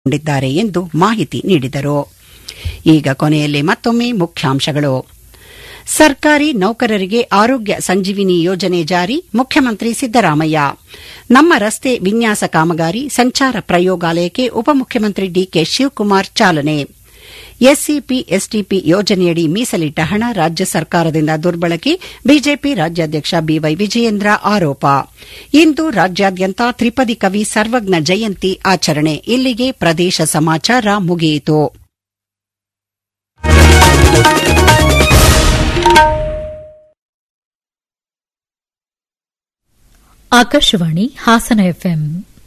ಕೊಂಡಿದ್ದಾರೆ ಎಂದು ಮಾಹಿತಿ ನೀಡಿದರು ಈಗ ಕೊನೆಯಲ್ಲಿ ಮತ್ತೊಮ್ಮೆ ಮುಖ್ಯಾಂಶಗಳು ಸರ್ಕಾರಿ ನೌಕರರಿಗೆ ಆರೋಗ್ಯ ಸಂಜೀವಿನಿ ಯೋಜನೆ ಜಾರಿ ಮುಖ್ಯಮಂತ್ರಿ ಸಿದ್ದರಾಮಯ್ಯ ನಮ್ಮ ರಸ್ತೆ ವಿನ್ಯಾಸ ಕಾಮಗಾರಿ ಸಂಚಾರ ಪ್ರಯೋಗಾಲಯಕ್ಕೆ ಉಪಮುಖ್ಯಮಂತ್ರಿ ಡಿಕೆ ಶಿವಕುಮಾರ್ ಚಾಲನೆ ಎಸ್ಸಿಪಿ ಎಸ್ಟಿಪಿ ಯೋಜನೆಯಡಿ ಮೀಸಲಿಟ್ಟ ಹಣ ರಾಜ್ಯ ಸರ್ಕಾರದಿಂದ ದುರ್ಬಳಕೆ ಬಿಜೆಪಿ ರಾಜ್ಯಾಧ್ಯಕ್ಷ ಬಿವೈ ವಿಜಯೇಂದ್ರ ಆರೋಪ ಇಂದು ರಾಜ್ಯಾದ್ಯಂತ ತ್ರಿಪದಿ ಕವಿ ಸರ್ವಜ್ಞ ಜಯಂತಿ ಆಚರಣೆ ಇಲ್ಲಿಗೆ ಪ್ರದೇಶ ಸಮಾಚಾರ ಮುಗಿಯಿತು ಆಕಾಶವಾಣಿ ಹಾಸನ ಎಫ್ಎಂ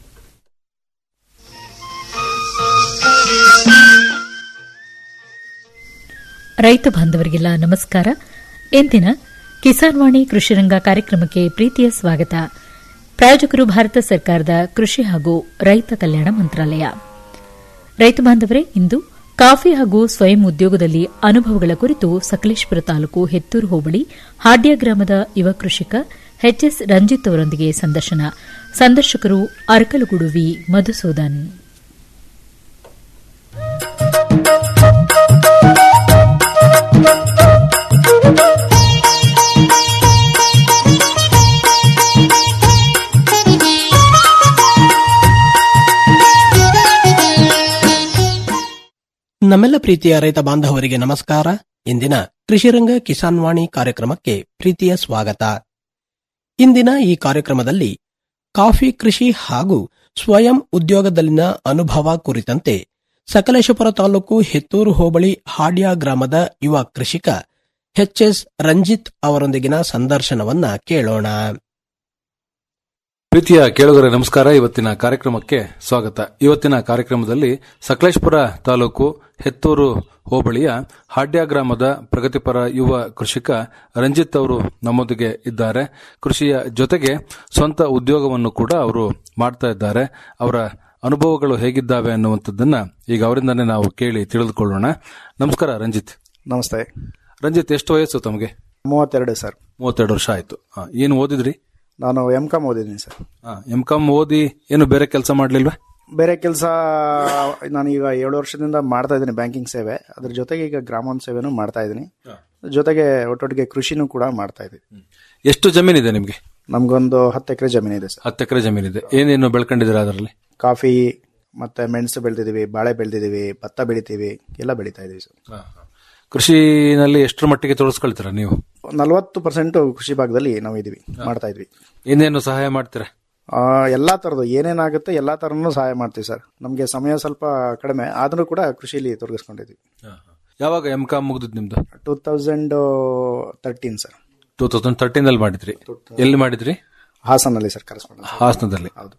ರೈತ ಬಾಂಧವರಿಗೆಲ್ಲ ನಮಸ್ಕಾರ ಎಂದಿನ ಕಿಸಾನ್ ವಾಣಿ ಕೃಷಿರಂಗ ಕಾರ್ಯಕ್ರಮಕ್ಕೆ ಪ್ರೀತಿಯ ಸ್ವಾಗತ ಪ್ರಾಯೋಜಕರು ಭಾರತ ಸರ್ಕಾರದ ಕೃಷಿ ಹಾಗೂ ರೈತ ಕಲ್ಯಾಣ ಮಂತ್ರಾಲಯ ರೈತ ಬಾಂಧವರೇ ಇಂದು ಕಾಫಿ ಹಾಗೂ ಸ್ವಯಂ ಉದ್ಯೋಗದಲ್ಲಿ ಅನುಭವಗಳ ಕುರಿತು ಸಕಲೇಶಪುರ ತಾಲೂಕು ಹೆತ್ತೂರು ಹೋಬಳಿ ಹಾಡ್ಯ ಗ್ರಾಮದ ಯುವ ಕೃಷಿಕ ಎಚ್ಎಸ್ ರಂಜಿತ್ ಅವರೊಂದಿಗೆ ಸಂದರ್ಶನ ಸಂದರ್ಶಕರು ಅರಕಲಗೂಡು ವಿ ಮಧುಸೂದನ್ ನಮ್ಮೆಲ್ಲ ಪ್ರೀತಿಯ ರೈತ ಬಾಂಧವರಿಗೆ ನಮಸ್ಕಾರ ಇಂದಿನ ಕೃಷಿರಂಗ ಕಿಸಾನ್ ವಾಣಿ ಕಾರ್ಯಕ್ರಮಕ್ಕೆ ಪ್ರೀತಿಯ ಸ್ವಾಗತ ಇಂದಿನ ಈ ಕಾರ್ಯಕ್ರಮದಲ್ಲಿ ಕಾಫಿ ಕೃಷಿ ಹಾಗೂ ಸ್ವಯಂ ಉದ್ಯೋಗದಲ್ಲಿನ ಅನುಭವ ಕುರಿತಂತೆ ಸಕಲೇಶಪುರ ತಾಲೂಕು ಹೆತ್ತೂರು ಹೋಬಳಿ ಹಾಡ್ಯ ಗ್ರಾಮದ ಯುವ ಕೃಷಿಕ ಎಚ್ಎಸ್ ರಂಜಿತ್ ಅವರೊಂದಿಗಿನ ಸಂದರ್ಶನವನ್ನ ಕೇಳೋಣ ಪ್ರೀತಿಯ ಕೇಳುಗರೆ ನಮಸ್ಕಾರ ಇವತ್ತಿನ ಕಾರ್ಯಕ್ರಮಕ್ಕೆ ಸ್ವಾಗತ ಇವತ್ತಿನ ಕಾರ್ಯಕ್ರಮದಲ್ಲಿ ಸಕಲೇಶ್ಪುರ ತಾಲೂಕು ಹೆತ್ತೂರು ಹೋಬಳಿಯ ಹಾಡ್ಯ ಗ್ರಾಮದ ಪ್ರಗತಿಪರ ಯುವ ಕೃಷಿಕ ರಂಜಿತ್ ಅವರು ನಮ್ಮೊಂದಿಗೆ ಇದ್ದಾರೆ ಕೃಷಿಯ ಜೊತೆಗೆ ಸ್ವಂತ ಉದ್ಯೋಗವನ್ನು ಕೂಡ ಅವರು ಮಾಡ್ತಾ ಇದ್ದಾರೆ ಅವರ ಅನುಭವಗಳು ಹೇಗಿದ್ದಾವೆ ಅನ್ನುವಂಥದ್ದನ್ನ ಈಗ ಅವರಿಂದನೇ ನಾವು ಕೇಳಿ ತಿಳಿದುಕೊಳ್ಳೋಣ ನಮಸ್ಕಾರ ರಂಜಿತ್ ನಮಸ್ತೆ ರಂಜಿತ್ ಎಷ್ಟು ವಯಸ್ಸು ತಮಗೆ ಮೂವತ್ತೆರಡು ಸರ್ ಮೂವತ್ತೆರಡು ವರ್ಷ ಆಯ್ತು ಆ, ಏನು ಓದಿದ್ರಿ ನಾನು ಎಂ ಕಾಮ್ ಓದಿದ್ದೀನಿ ಸರ್ ಎಂ ಕಾಮ್ ಓದಿ ಏನು ಬೇರೆ ಕೆಲಸ ಮಾಡ್ಲಿಲ್ವಾ ಬೇರೆ ಕೆಲಸ ನಾನೀಗ ಏಳು ವರ್ಷದಿಂದ ಮಾಡ್ತಾ ಇದ್ದೀನಿ ಬ್ಯಾಂಕಿಂಗ್ ಸೇವೆ ಅದ್ರ ಜೊತೆಗೆ ಈಗ ಗ್ರಾಮೋನ್ ಸೇವೆನೂ ಮಾಡ್ತಾ ಇದ್ದೀನಿ ಜೊತೆಗೆ ಒಟ್ಟೊಟ್ಟಿಗೆ ಕೃಷಿನೂ ಕೂಡ ಮಾಡ್ತಾ ಇದ್ದೀನಿ ಎಷ್ಟು ಜಮೀನಿದೆ ನಿಮ್ಗೆ ನಮ್ಗೊಂದು ಹತ್ತು ಎಕರೆ ಜಮೀನಿದೆ ಸರ್ ಹತ್ತು ಎಕರೆ ಜಮೀನಿದೆ ಏನೇನು ಬೆಳ್ಕೊಂಡಿದ್ದೀರಾ ಅದರಲ್ಲಿ ಕಾಫಿ ಮತ್ತೆ ಮೆಣಸು ಬೆಳೆದಿದ್ದೀವಿ ಬಾಳೆ ಬೆಳೆದಿದ್ದೀವಿ ಭತ್ತ ಬೆಳಿತೀವಿ ಎಲ್ಲ ಬೆಳೀತಾ ಇದೀವಿ ಸರ್ ಕೃಷಿನಲ್ಲಿ ಎಷ್ಟರ ಮಟ್ಟಿಗೆ ತೊಡಸ್ಕೊಳ್ತೀರಾ ನೀವು ನಲವತ್ತು ಪರ್ಸೆಂಟ್ ಕೃಷಿ ಭಾಗದಲ್ಲಿ ನಾವು ಇದೀವಿ ಮಾಡ್ತಾ ಇದ್ವಿ ಏನೇನು ಸಹಾಯ ಮಾಡ್ತೀರಾ ಆ, ಎಲ್ಲಾ ತರದ್ದು ಏನೇನಾಗುತ್ತೆ ಎಲ್ಲಾ ತರನು ಸಹಾಯ ಮಾಡ್ತೀವಿ ಸರ್ ನಮಗೆ ಸಮಯ ಸ್ವಲ್ಪ ಕಡಿಮೆ ಆದ್ರೂ ಕೂಡ ಕೃಷಿಲಿ ತೊಡಗಿಸ್ಕೊಂಡಿದ್ವಿ ಯಾವಾಗ ಎಂ ಕಾಮ್ ಮುಗ್ದಿದ್ ನಿಮ್ದು two thousand thirteen sir two thousand thirteen ಅಲ್ಲಿ ಮಾಡಿದ್ರಿ ಎಲ್ಲಿ ಮಾಡಿದ್ರಿ ಹಾಸನಲ್ಲಿ ಸರ್ ಕರೆಸ್ಪಾಂಡೆನ್ಸ್ ಹಾಸನದಲ್ಲಿ ಹೌದು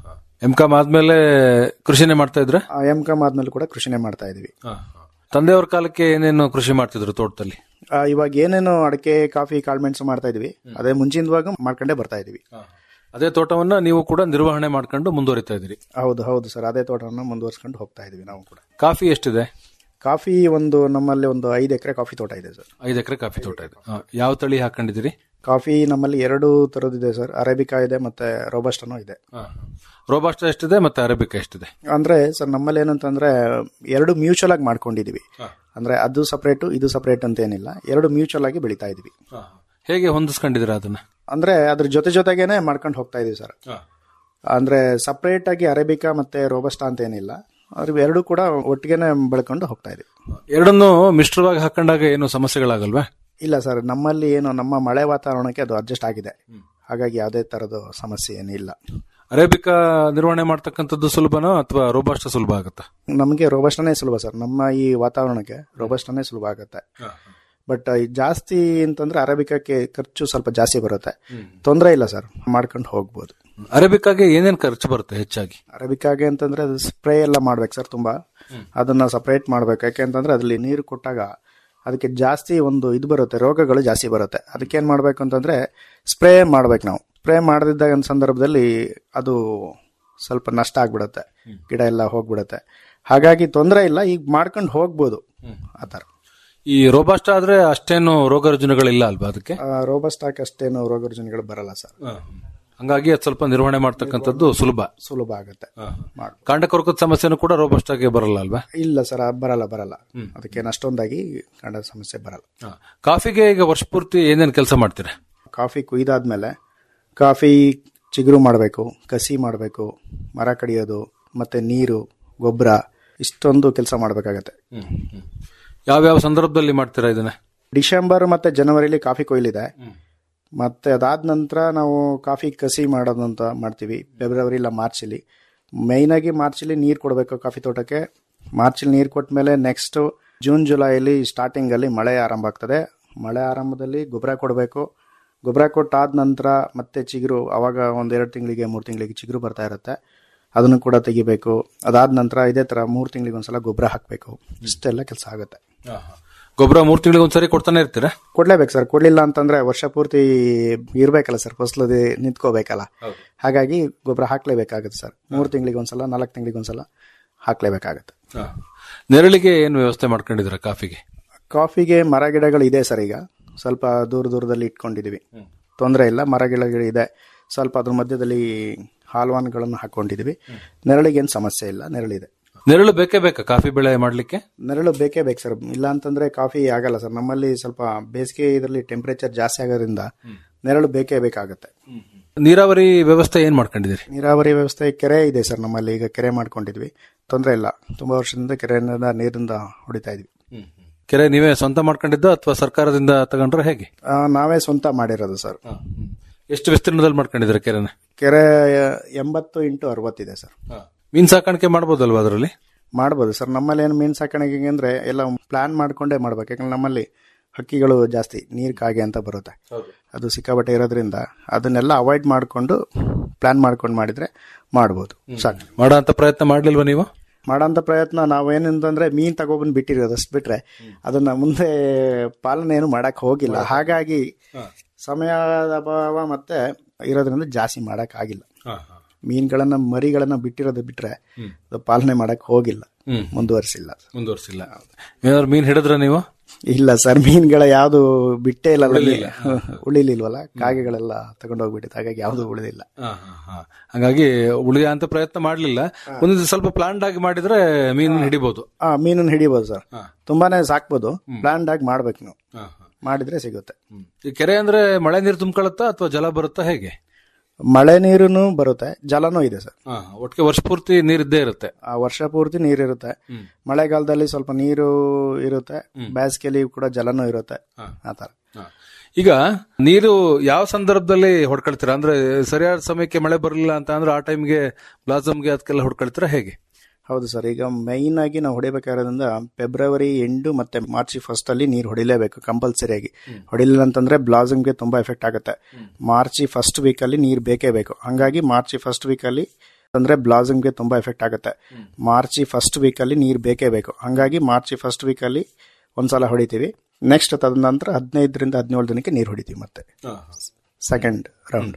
ಎಂ ಕಾಮ್ ಆದ್ಮೇಲೆ ಕೃಷಿನೇ ಮಾಡ್ತಾ ಇದ್ರ ಎಂ ಕಾಮ್ ಆದ್ಮೇಲೆ ಕೂಡ ಕೃಷಿನೇ ಮಾಡ್ತಾ ಇದೀವಿ ತಂದೆಯವ್ರ ಕಾಲಕ್ಕೆ ಏನೇನು ಕೃಷಿ ಮಾಡ್ತಿದ್ರು ತೋಟದಲ್ಲಿ ಆ, ಇವಾಗ ಏನೇನು ಅಡಿಕೆ ಕಾಫಿ ಕಾಳ್ಮೆಣಸು ಮಾಡ್ತಾ ಇದೀವಿ ಅದೇ ಮುಂಚಿನವಾಗ ಮಾಡ್ಕೊಂಡೇ ಬರ್ತಾ ಇದೀವಿ ಅದೇ ತೋಟವನ್ನ ನೀವು ಕೂಡ ನಿರ್ವಹಣೆ ಮಾಡ್ಕೊಂಡು ಮುಂದುವರಿತಾ ಇದ್ರಿ ಹೌದು ಹೌದು ಸರ್ ಅದೇ ತೋಟವನ್ನು ಮುಂದುವರ್ಸ್ಕೊಂಡು ಹೋಗ್ತಾ ಇದೀವಿ ನಾವು ಕೂಡ ಕಾಫಿ ಎಷ್ಟಿದೆ ಕಾಫಿ ಒಂದು ನಮ್ಮಲ್ಲಿ ಒಂದು ಐದು ಎಕರೆ ಕಾಫಿ ತೋಟ ಇದೆ ಸರ್ ಐದು ಎಕರೆ ಕಾಫಿ ತೋಟ ಇದೆ ಆ, ಯಾವ ತಳಿ ಹಾಕೊಂಡಿದ್ದೀರಿ ಕಾಫಿ ನಮ್ಮಲ್ಲಿ ಎರಡು ತರದಿದೆ ಸರ್ ಅರೇಬಿಕಾ ಇದೆ ಮತ್ತೆ ರೋಬಸ್ಟನೂ ಇದೆ ರೋಬಾಸ್ಟ ಎಷ್ಟಿದೆ ಮತ್ತೆ ಅರೇಬಿಕಾ ಎಷ್ಟಿದೆ ಅಂದ್ರೆ ಸರ್ ನಮ್ಮಲ್ಲಿ ಏನಂತಂದ್ರೆ ಎರಡು ಮ್ಯೂಚುವಲ್ ಆಗಿ ಮಾಡ್ಕೊಂಡಿದೀವಿ ಅಂದ್ರೆ ಅದು ಸಪರೇಟ್ ಇದು ಸಪರೇಟ್ ಅಂತ ಏನಿಲ್ಲ ಎರಡು ಮ್ಯೂಚುವಲ್ ಆಗಿ ಬೆಳಿತಾ ಇದೀವಿ ಹೇಗೆ ಹೊಂದಿಸ್ಕೊಂಡಿದ್ದೀರಾ ಅದನ್ನ ಅಂದ್ರೆ ಅದ್ರ ಜೊತೆ ಜೊತೆಗೇನೆ ಮಾಡ್ಕೊಂಡು ಹೋಗ್ತಾ ಇದೀವಿ ಸರ್ ಅಂದ್ರೆ ಸಪರೇಟ್ ಆಗಿ ಅರೇಬಿಕಾ ಮತ್ತೆ ರೋಬಸ್ಟಾ ಅಂತ ಏನಿಲ್ಲ ಅದ್ರ ಎರಡು ಕೂಡ ಒಟ್ಟಿಗೆನೆ ಬೆಳ್ಕೊಂಡು ಹೋಗ್ತಾ ಇದೀವಿ ಎರಡನ್ನು ಮಿಶ್ರವಾಗಿ ಹಾಕೊಂಡಾಗ ಏನು ಸಮಸ್ಯೆಗಳಾಗಲ್ವಾ ಇಲ್ಲ ಸರ್ ನಮ್ಮಲ್ಲಿ ಏನು ನಮ್ಮ ಮಳೆ ವಾತಾವರಣಕ್ಕೆ ಅದು ಅಡ್ಜಸ್ಟ್ ಆಗಿದೆ ಹಾಗಾಗಿ ಯಾವುದೇ ತರದ ಸಮಸ್ಯೆ ಏನಿಲ್ಲ ಅರೇಬಿಕಾ ನಿರ್ವಹಣೆ ಮಾಡ್ತಕ್ಕಂಥದ್ದು ಸುಲಭನೋ ಅಥವಾ ರೋಬಾಸ್ಟ ಸುಲಭ ಆಗುತ್ತಾ ನಮಗೆ ರೋಬಸ್ಟನೇ ಸುಲಭ ಸರ್ ನಮ್ಮ ಈ ವಾತಾವರಣಕ್ಕೆ ರೋಬಸ್ಟನೇ ಸುಲಭ ಆಗುತ್ತೆ ಬಟ್ ಜಾಸ್ತಿ ಅಂತಂದ್ರೆ ಅರೇಬಿಕಾಕ್ಕೆ ಖರ್ಚು ಸ್ವಲ್ಪ ಜಾಸ್ತಿ ಬರುತ್ತೆ ತೊಂದರೆ ಇಲ್ಲ ಸರ್ ಮಾಡ್ಕೊಂಡು ಹೋಗ್ಬೋದು ಅರೇಬಿಕಾಗೆ ಏನೇನು ಖರ್ಚು ಬರುತ್ತೆ ಹೆಚ್ಚಾಗಿ ಅರೇಬಿಕಾಗೆ ಅಂತಂದ್ರೆ ಅದು ಸ್ಪ್ರೇ ಎಲ್ಲ ಮಾಡ್ಬೇಕು ಸರ್ ತುಂಬಾ ಅದನ್ನ ಸಪರೇಟ್ ಮಾಡ್ಬೇಕು ಯಾಕೆ ಅಂತಂದ್ರೆ ಅದ್ರಲ್ಲಿ ನೀರು ಕೊಟ್ಟಾಗ ಅದಕ್ಕೆ ಜಾಸ್ತಿ ಒಂದು ಇದು ಬರುತ್ತೆ ರೋಗಗಳು ಜಾಸ್ತಿ ಬರುತ್ತೆ ಅದಕ್ಕೆ ಏನ್ ಮಾಡ್ಬೇಕು ಅಂತಂದ್ರೆ ಸ್ಪ್ರೇ ಮಾಡ್ಬೇಕು ನಾವು ಸ್ಪ್ರೇ ಮಾಡದಿದ್ದಾಗ ಸಂದರ್ಭದಲ್ಲಿ ಅದು ಸ್ವಲ್ಪ ನಷ್ಟ ಆಗ್ಬಿಡುತ್ತೆ ಗಿಡ ಎಲ್ಲ ಹೋಗ್ಬಿಡುತ್ತೆ ಹಾಗಾಗಿ ತೊಂದರೆ ಇಲ್ಲ ಈಗ ಮಾಡ್ಕೊಂಡು ಹೋಗ್ಬೋದು ಆತರ ಈ ರೋಬಾಸ್ಟ ಆದ್ರೆ ಅಷ್ಟೇನು ರೋಗ ರುಜಿನಗಳಿಲ್ಲ ಅಲ್ವಾ ಅದಕ್ಕೆ ರೋಬಸ್ಟಾಕ್ ಅಷ್ಟೇನು ರೋಗ ರುಜಿನಗಳು ಬರಲ್ಲ ಸರ್ ಹಂಗಾಗಿ ಅದು ಸ್ವಲ್ಪ ನಿರ್ವಹಣೆ ಮಾಡ್ತಕ್ಕಂಥದ್ದು ಸುಲಭ ಸುಲಭ ಆಗುತ್ತೆ ಮಾಡ್- ಕಾಂಡ ಕೊರಕದ ಸಮಸ್ಯೆನೂ ಕೂಡ ರೋಬಸ್ಟ್ ಆಗಿ ಬರಲ್ಲ ಅಲ್ವಾ ಇಲ್ಲ ಸರ್ ಬರಲ್ಲ ಬರಲ್ಲ ಅದಕ್ಕೆ ಅಷ್ಟೊಂದಾಗಿ ಕಾಂಡ ಸಮಸ್ಯೆ ಬರಲ್ಲ ಹ. ಕಾಫಿಗೆ ಈಗ ವರ್ಷ ಪೂರ್ತಿ ಏನೇನು ಕೆಲಸ ಮಾಡ್ತೀರಾ ಕಾಫಿ ಕುಯ್ದಾದ್ಮೇಲೆ ಕಾಫಿ ಚಿಗುರು ಮಾಡಬೇಕು ಕಸಿ ಮಾಡಬೇಕು ಮರ ಕಡಿಯೋದು ಮತ್ತೆ ನೀರು ಗೊಬ್ಬರ ಇಷ್ಟೊಂದು ಕೆಲಸ ಮಾಡಬೇಕಾಗತ್ತೆ ಯಾವ್ಯಾವ ಸಂದರ್ಭದಲ್ಲಿ ಮಾಡ್ತೀರಾ ಇದನ್ನ ಡಿಸೆಂಬರ್ ಮತ್ತೆ ಜನವರಿಲಿ ಕಾಫಿ ಕೊಯ್ಲಿದೆ ಮತ್ತೆ ಅದಾದ ನಂತರ ನಾವು ಕಾಫಿ ಕಸಿ ಮಾಡೋದಂತ ಮಾಡ್ತೀವಿ ಫೆಬ್ರವರಿ ಇಲ್ಲ ಮಾರ್ಚಲ್ಲಿ ಮೇಯ್ನಾಗಿ ಮಾರ್ಚಲ್ಲಿ ನೀರು ಕೊಡಬೇಕು ಕಾಫಿ ತೋಟಕ್ಕೆ ಮಾರ್ಚಲ್ಲಿ ನೀರು ಕೊಟ್ಟ ಮೇಲೆ ನೆಕ್ಸ್ಟ್ ಜೂನ್ ಜುಲೈಲಿ ಸ್ಟಾರ್ಟಿಂಗಲ್ಲಿ ಮಳೆ ಆರಂಭ ಆಗ್ತದೆ ಮಳೆ ಆರಂಭದಲ್ಲಿ ಗೊಬ್ಬರ ಕೊಡಬೇಕು ಗೊಬ್ಬರ ಕೊಟ್ಟಾದ ನಂತರ ಮತ್ತೆ ಚಿಗುರು ಅವಾಗ ಒಂದೆರಡು ತಿಂಗಳಿಗೆ ಮೂರು ತಿಂಗಳಿಗೆ ಚಿಗುರು ಬರ್ತಾ ಇರುತ್ತೆ ಅದನ್ನು ಕೂಡ ತೆಗಿಬೇಕು ಅದಾದ ನಂತರ ಇದೇ ಥರ ಮೂರು ತಿಂಗಳಿಗೆ ಒಂದ್ಸಲ ಗೊಬ್ಬರ ಹಾಕಬೇಕು ಇಷ್ಟೆಲ್ಲ ಕೆಲಸ ಆಗುತ್ತೆ ಗೊಬ್ಬರ ಮೂರ್ ತಿಂಗಳಿಗೆ ಒಂದ್ಸರಿ ಕೊಡ್ತಾನೆ ಇರ್ತೀರಾ ಕೊಡ್ಲೇಬೇಕು ಸರ್ ಕೊಡ್ಲಿಲ್ಲ ಅಂತಂದ್ರೆ ವರ್ಷ ಪೂರ್ತಿ ಇರ್ಬೇಕಲ್ಲ ಸರ್ ಫಸಲು ನಿಂತ್ಕೋಬೇಕಲ್ಲ ಹಾಗಾಗಿ ಗೊಬ್ಬರ ಹಾಕ್ಲೇಬೇಕಾಗುತ್ತೆ ಸರ್ ಮೂರು ತಿಂಗಳಿಗೆ ಒಂದ್ಸಲ ನಾಲ್ಕು ತಿಂಗಳಿಗೆ ಒಂದ್ಸಲ ಹಾಕ್ಲೇಬೇಕಾಗುತ್ತೆ ನೆರಳಿಗೆ ಏನು ವ್ಯವಸ್ಥೆ ಮಾಡ್ಕೊಂಡಿದ್ದೀರಾ ಕಾಫಿಗೆ ಕಾಫಿಗೆ ಮರ ಗಿಡಗಳು ಇದೆ ಸರ್ ಈಗ ಸ್ವಲ್ಪ ದೂರ ದೂರದಲ್ಲಿ ಇಟ್ಕೊಂಡಿದೀವಿ ತೊಂದರೆ ಇಲ್ಲ ಮರ ಗಿಡಗಳು ಇದೆ ಸ್ವಲ್ಪ ಅದ್ರ ಮಧ್ಯದಲ್ಲಿ ಹಾಲ್ವಾನ್ಗಳನ್ನು ಹಾಕೊಂಡಿದೀವಿ ನೆರಳಿಗೆ ಏನು ಸಮಸ್ಯೆ ಇಲ್ಲ ನೆರಳಿದೆ ನೆರಳು ಬೇಕೇ ಬೇಕಾ ಕಾಫಿ ಬೆಳೆ ಮಾಡ್ಲಿಕ್ಕೆ ನೆರಳು ಬೇಕೇ ಬೇಕು ಸರ್ ಇಲ್ಲ ಅಂತಂದ್ರೆ ಕಾಫಿ ಆಗಲ್ಲ ಸರ್ ನಮ್ಮಲ್ಲಿ ಸ್ವಲ್ಪ ಬೇಸಿಗೆ ಇದರಲ್ಲಿ ಟೆಂಪರೇಚರ್ ಜಾಸ್ತಿ ಆಗೋದ್ರಿಂದ ನೆರಳು ಬೇಕೇ ಬೇಕಾಗುತ್ತೆ ನೀರಾವರಿ ವ್ಯವಸ್ಥೆ ಏನ್ ಮಾಡ್ಕೊಂಡಿದ್ದೀರಿ ನೀರಾವರಿ ವ್ಯವಸ್ಥೆ ಕೆರೆ ಇದೆ ಸರ್ ನಮ್ಮಲ್ಲಿ ಈಗ ಕೆರೆ ಮಾಡ್ಕೊಂಡಿದ್ವಿ ತೊಂದರೆ ಇಲ್ಲ ತುಂಬಾ ವರ್ಷದಿಂದ ಕೆರೆಯಿಂದ ನೀರಿಂದ ಹೊಡಿತಾ ಇದ್ವಿ ಕೆರೆ ನೀವೇ ಸ್ವಂತ ಮಾಡ್ಕೊಂಡಿದ್ದ ಅಥವಾ ಸರ್ಕಾರದಿಂದ ತಗೊಂಡ್ರೆ ಹೇಗೆ ಆ, ನಾವೇ ಸ್ವಂತ ಮಾಡಿರೋದು ಸರ್ ಎಷ್ಟು ವಿಸ್ತೀರ್ಣದಲ್ಲಿ ಮಾಡ್ಕೊಂಡಿದ್ದೀರಾ ಕೆರೆನ ಕೆರೆ ಎಂಬತ್ತು ಇಂಟು ಅರವತ್ತಿದೆ ಸರ್ ಮೀನ್ ಸಾಕಾಣಿಕೆ ಮಾಡ್ಬೋದಲ್ವಾ ಅದರಲ್ಲಿ ಮಾಡ್ಬೋದು ಸರ್ ನಮ್ಮಲ್ಲಿ ಏನು ಮೀನು ಸಾಕಾಣಿಕೆ ಅಂದ್ರೆ ಎಲ್ಲ ಪ್ಲಾನ್ ಮಾಡ್ಕೊಂಡೇ ಮಾಡ್ಬೇಕು ಯಾಕಂದ್ರೆ ನಮ್ಮಲ್ಲಿ ಹಕ್ಕಿಗಳು ಜಾಸ್ತಿ ನೀರ್ ಕಾಗೆ ಅಂತ ಬರುತ್ತೆ ಅದು ಸಿಕ್ಕಾಬಟ್ಟೆ ಇರೋದ್ರಿಂದ ಅದನ್ನೆಲ್ಲ ಅವಾಯ್ಡ್ ಮಾಡಿಕೊಂಡು ಪ್ಲಾನ್ ಮಾಡ್ಕೊಂಡು ಮಾಡಿದ್ರೆ ಮಾಡ್ಬೋದು ಸಾಕು ಮಾಡೋ ಅಂತ ಪ್ರಯತ್ನ ಮಾಡ್ಲಿಲ್ವಾ ನೀವು ಮಾಡೋಂಥ ಪ್ರಯತ್ನ ನಾವೇನಂತಂದ್ರೆ ಮೀನ್ ತಗೊಬಂದು ಬಿಟ್ಟಿರೋದು ಅಷ್ಟು ಬಿಟ್ರೆ ಅದನ್ನ ಮುಂದೆ ಪಾಲನೆ ಏನು ಮಾಡಕ್ ಹೋಗಿಲ್ಲ ಹಾಗಾಗಿ ಸಮಯದ ಅಭಾವ ಮತ್ತೆ ಇರೋದ್ರಿಂದ ಜಾಸ್ತಿ ಮಾಡಕ್ ಆಗಿಲ್ಲ ಮೀನ್ಗಳನ್ನ ಮರಿಗಳನ್ನ ಬಿಟ್ಟಿರೋದು ಬಿಟ್ರೆ ಅದು ಪಾಲನೆ ಮಾಡಕ್ ಹೋಗಿಲ್ಲ ಹ್ಮ್. ಮುಂದುವರಿಸಿಲ್ಲ ಮುಂದುವರ್ಸಿಲ್ಲ ಏನಾದ್ರು ಮೀನ್ ಹಿಡಿದ್ರ ನೀವು ಇಲ್ಲ ಸರ್ ಮೀನ್ಗಳ ಯಾವ್ದು ಬಿಟ್ಟೇ ಇಲ್ಲ ಅಲ್ಲಿ. ಉಳಿಲಿಲ್ವಲ್ಲ ಕಾಗೆಗಳೆಲ್ಲ ತಗೊಂಡೋಗ್ಬಿಟ್ಟಿತ್ತು ಹಾಗಾಗಿ ಯಾವ್ದು ಉಳಿದಿಲ್ಲ ಹಂಗಾಗಿ ಉಳಿಯ ಅಂತ ಪ್ರಯತ್ನ ಮಾಡ್ಲಿಲ್ಲ ಒಂದು ಸ್ವಲ್ಪ ಪ್ಲಾನ್ಡ್ ಆಗಿ ಮಾಡಿದ್ರೆ ಮೀನ್ ಹಿಡಿಬಹುದು ಆ ಮೀನನ್ನ ಹಿಡಿಬೋದು ಸರ್ ತುಂಬಾನೇ ಸಾಕ್ಬೋದು ಪ್ಲಾನ್ಡ್ ಆಗಿ ಮಾಡ್ಬೇಕು ನೀವು ಮಾಡಿದ್ರೆ ಸಿಗುತ್ತೆ ಈ ಕೆರೆ ಅಂದ್ರೆ ಮಳೆ ನೀರು ತುಂಬ್ಕೊಳತ್ತಾ ಅಥವಾ ಜಲ ಬರುತ್ತಾ ಹೇಗೆ ಮಳೆ ನೀರುನು ಬರುತ್ತೆ ಜಲನೂ ಇದೆ ಸರ್ ಒಟ್ಟಿಗೆ ವರ್ಷ ಪೂರ್ತಿ ನೀರಿದ್ದೇ ಇರುತ್ತೆ ಆ ವರ್ಷ ಪೂರ್ತಿ ನೀರಿರುತ್ತೆ ಮಳೆಗಾಲದಲ್ಲಿ ಸ್ವಲ್ಪ ನೀರು ಇರುತ್ತೆ ಬೇಸಿಗೆಯಲ್ಲಿ ಕೂಡ ಜಲನೂ ಇರುತ್ತೆ ಆತರ ಈಗ ನೀರು ಯಾವ ಸಂದರ್ಭದಲ್ಲಿ ಹೊಡ್ಕೊಳ್ತೀರಾ ಅಂದ್ರೆ ಸರಿಯಾದ ಸಮಯಕ್ಕೆ ಮಳೆ ಬರಲಿಲ್ಲ ಅಂತ ಅಂದ್ರೆ ಆ ಟೈಮ್ಗೆ ಬ್ಲಾಸಮ್ಗೆ ಅದಕ್ಕೆಲ್ಲ ಹೊಡ್ಕೊಳ್ತೀರಾ ಹೇಗೆ ಹೌದು ಸರ್ ಈಗ ಮೈನ್ ಆಗಿ ನಾವು ಹೊಡಿಬೇಕಾದ್ರಿಂದ ಫೆಬ್ರವರಿ ಎಂಡು ಮತ್ತೆ ಮಾರ್ಚ್ ಫಸ್ಟ್ ಅಲ್ಲಿ ನೀರು ಹೊಡಿಲೇಬೇಕು ಕಂಪಲ್ಸರಿಯಾಗಿ ಹೊಡಿಲಿಲ್ಲ ಅಂತಂದ್ರೆ ಬ್ಲಾಸಮ್ಗೆ ತುಂಬಾ ಎಫೆಕ್ಟ್ ಆಗುತ್ತೆ ಮಾರ್ಚ್ ಫಸ್ಟ್ ವೀಕ್ ಅಲ್ಲಿ ನೀರು ಬೇಕೇ ಬೇಕು ಹಂಗಾಗಿ ಮಾರ್ಚ್ ಫಸ್ಟ್ ವೀಕ್ ಅಲ್ಲಿ ಅಂದ್ರೆ ಬ್ಲಾಸಮ್ಗೆ ತುಂಬಾ ಎಫೆಕ್ಟ್ ಆಗುತ್ತೆ ಮಾರ್ಚ್ ಫಸ್ಟ್ ವೀಕ್ ಅಲ್ಲಿ ನೀರು ಬೇಕೇ ಬೇಕು ಹಂಗಾಗಿ ಮಾರ್ಚ್ ಫಸ್ಟ್ ವೀಕ್ ಅಲ್ಲಿ ಒಂದ್ಸಲ ಹೊಡಿತೀವಿ ನೆಕ್ಸ್ಟ್ ತದನಂತರ ಹದಿನೈದರಿಂದ ಹದಿನೇಳು ದಿನಕ್ಕೆ ನೀರು ಹೊಡಿತೀವಿ ಮತ್ತೆ ಸೆಕೆಂಡ್ ರೌಂಡ್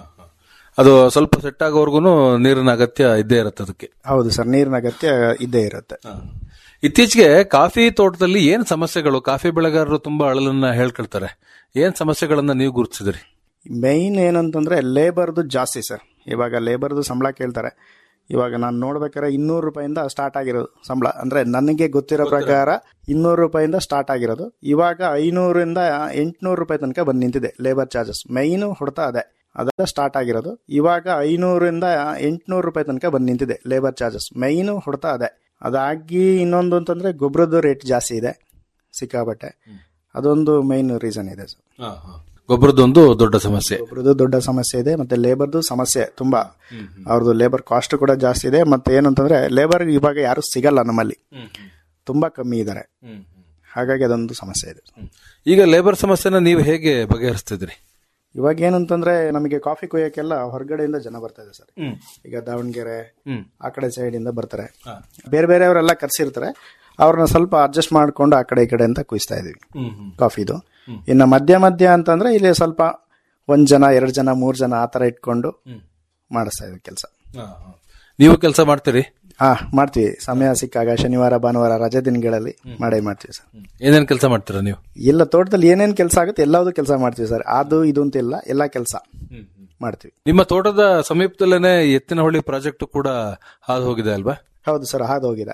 ಅದು ಸ್ವಲ್ಪ ಸೆಟ್ ಆಗೋವರೆಗೂ ನೀರಿನ ಅಗತ್ಯ ಇದ್ದೇ ಇರುತ್ತೆ ಅದಕ್ಕೆ ಹೌದು ಸರ್ ನೀರಿನ ಅಗತ್ಯ ಇದ್ದೇ ಇರುತ್ತೆ ಇತ್ತೀಚೆಗೆ ಕಾಫಿ ತೋಟದಲ್ಲಿ ಏನ್ ಸಮಸ್ಯೆಗಳು ಕಾಫಿ ಬೆಳೆಗಾರರು ತುಂಬಾ ಅಳಲನ್ನ ಹೇಳ್ಕೊಳ್ತಾರೆ ಏನ್ ಸಮಸ್ಯೆಗಳನ್ನ ನೀವು ಗುರುತಿಸಿದ್ರಿ ಮೈನ್ ಏನಂತಂದ್ರೆ ಲೇಬರ್ದು ಜಾಸ್ತಿ ಸರ್ ಇವಾಗ ಲೇಬರ್ದು ಸಂಬಳ ಕೇಳ್ತಾರೆ ಇವಾಗ ನಾನು ನೋಡ್ಬೇಕಾದ್ರೆ ಇನ್ನೂರು ರೂಪಾಯಿಂದ ಸ್ಟಾರ್ಟ್ ಆಗಿರೋದು ಸಂಬಳ ಅಂದ್ರೆ ನನಗೆ ಗೊತ್ತಿರೋ ಪ್ರಕಾರ ಇನ್ನೂರು ರೂಪಾಯಿಂದ ಸ್ಟಾರ್ಟ್ ಆಗಿರೋದು ಇವಾಗ ಐನೂರಿಂದ ಎಂಟ್ನೂರು ರೂಪಾಯಿ ತನಕ ಬಂದು ನಿಂತಿದೆ ಲೇಬರ್ ಚಾರ್ಜಸ್ ಮೈನು ಹೊಡ್ತಾ ಅದೇ ಅದೆಲ್ಲ ಸ್ಟಾರ್ಟ್ ಆಗಿರೋದು ಇವಾಗ ಐನೂರಿಂದ ಎಂಟ್ನೂರು ರೂಪಾಯಿ ತನಕ ಬಂದು ನಿಂತಿದೆ ಲೇಬರ್ ಚಾರ್ಜಸ್ ಮೈನು ಹೊಡ್ತಾ ಅದೇ ಅದಾಗಿ ಇನ್ನೊಂದು ಅಂತಂದ್ರೆ ಗೊಬ್ಬರದ ರೇಟ್ ಜಾಸ್ತಿ ಇದೆ ಸಿಕ್ಕಾಬಟ್ಟೆ ಅದೊಂದು ಮೈನ್ ರೀಸನ್ ಇದೆ ಸರ್ ಗೊಬ್ಬರದೊಂದು ದೊಡ್ಡ ಸಮಸ್ಯೆ ಒಬ್ರದ್ದು ದೊಡ್ಡ ಸಮಸ್ಯೆ ಇದೆ ಮತ್ತೆ ಲೇಬರ್ದು ಸಮಸ್ಯೆ ತುಂಬಾ ಅವ್ರದ್ದು ಲೇಬರ್ ಕಾಸ್ಟ್ ಕೂಡ ಜಾಸ್ತಿ ಇದೆ ಮತ್ತೆ ಏನಂತಂದ್ರೆ ಲೇಬರ್ ಇವಾಗ ಯಾರು ಸಿಗಲ್ಲ ನಮ್ಮಲ್ಲಿ ತುಂಬಾ ಕಮ್ಮಿ ಇದ್ದಾರೆ ಹಾಗಾಗಿ ಅದೊಂದು ಸಮಸ್ಯೆ ಇದೆ ಈಗ ಲೇಬರ್ ಸಮಸ್ಯೆನ ನೀವು ಹೇಗೆ ಬಗೆಹರಿಸ್ತಿದ್ರಿ ಇವಾಗ ಏನಂತಂದ್ರೆ ನಮಗೆ ಕಾಫಿ ಕೊಯ್ಯಕ್ಕೆಲ್ಲ ಹೊರಗಡೆಯಿಂದ ಜನ ಬರ್ತಾ ಇದೆ ಸರ್ ಈಗ ದಾವಣಗೆರೆ ಆ ಕಡೆ ಸೈಡ್ ಇಂದ ಬರ್ತಾರೆ ಬೇರೆ ಬೇರೆಯವರೆಲ್ಲ ಕರ್ಸಿರ್ತಾರೆ ಅವ್ರನ್ನ ಸ್ವಲ್ಪ ಅಡ್ಜಸ್ಟ್ ಮಾಡ್ಕೊಂಡು ಆ ಕಡೆ ಈ ಕಡೆ ಅಂತ ಕುಯಿಸ್ತಾ ಇದೀವಿ ಕಾಫಿದು ಇನ್ನು ಮಧ್ಯ ಮಧ್ಯ ಅಂತಂದ್ರೆ ಇಲ್ಲಿ ಸ್ವಲ್ಪ ಒಂದ್ ಜನ ಎರಡ್ ಜನ ಮೂರ್ ಜನ ಆ ತರ ಇಟ್ಕೊಂಡು ಮಾಡಿಸ್ತಾ ಇದೀವಿ ಕೆಲಸ ನೀವು ಕೆಲಸ ಮಾಡ್ತೀರಿ ಹಾ ಮಾಡ್ತೀವಿ ಸಮಯ ಸಿಕ್ಕಾಗ ಶನಿವಾರ ಭಾನುವಾರ ರಜೆ ದಿನಗಳಲ್ಲಿ ಮಾಡೇ ಮಾಡ್ತೀವಿ ಸರ್ ಏನೇನ್ ಕೆಲಸ ಮಾಡ್ತೀರಾ ನೀವು ಎಲ್ಲ ತೋಟದಲ್ಲಿ ಏನೇನ್ ಕೆಲಸ ಆಗುತ್ತೆ ಎಲ್ಲದೂ ಕೆಲಸ ಮಾಡ್ತೀವಿ ಸರ್ ಅದು ಇದು ಅಂತ ಇಲ್ಲ ಎಲ್ಲ ಕೆಲಸ ಮಾಡ್ತೀವಿ ನಿಮ್ಮ ತೋಟದ ಸಮೀಪದಲ್ಲೇನೆ ಎತ್ತಿನಹೊಳಿ ಪ್ರಾಜೆಕ್ಟ್ ಕೂಡ ಹಾದು ಹೋಗಿದೆ ಅಲ್ವಾ ಹೌದು ಸರ್ ಹಾದು ಹೋಗಿದೆ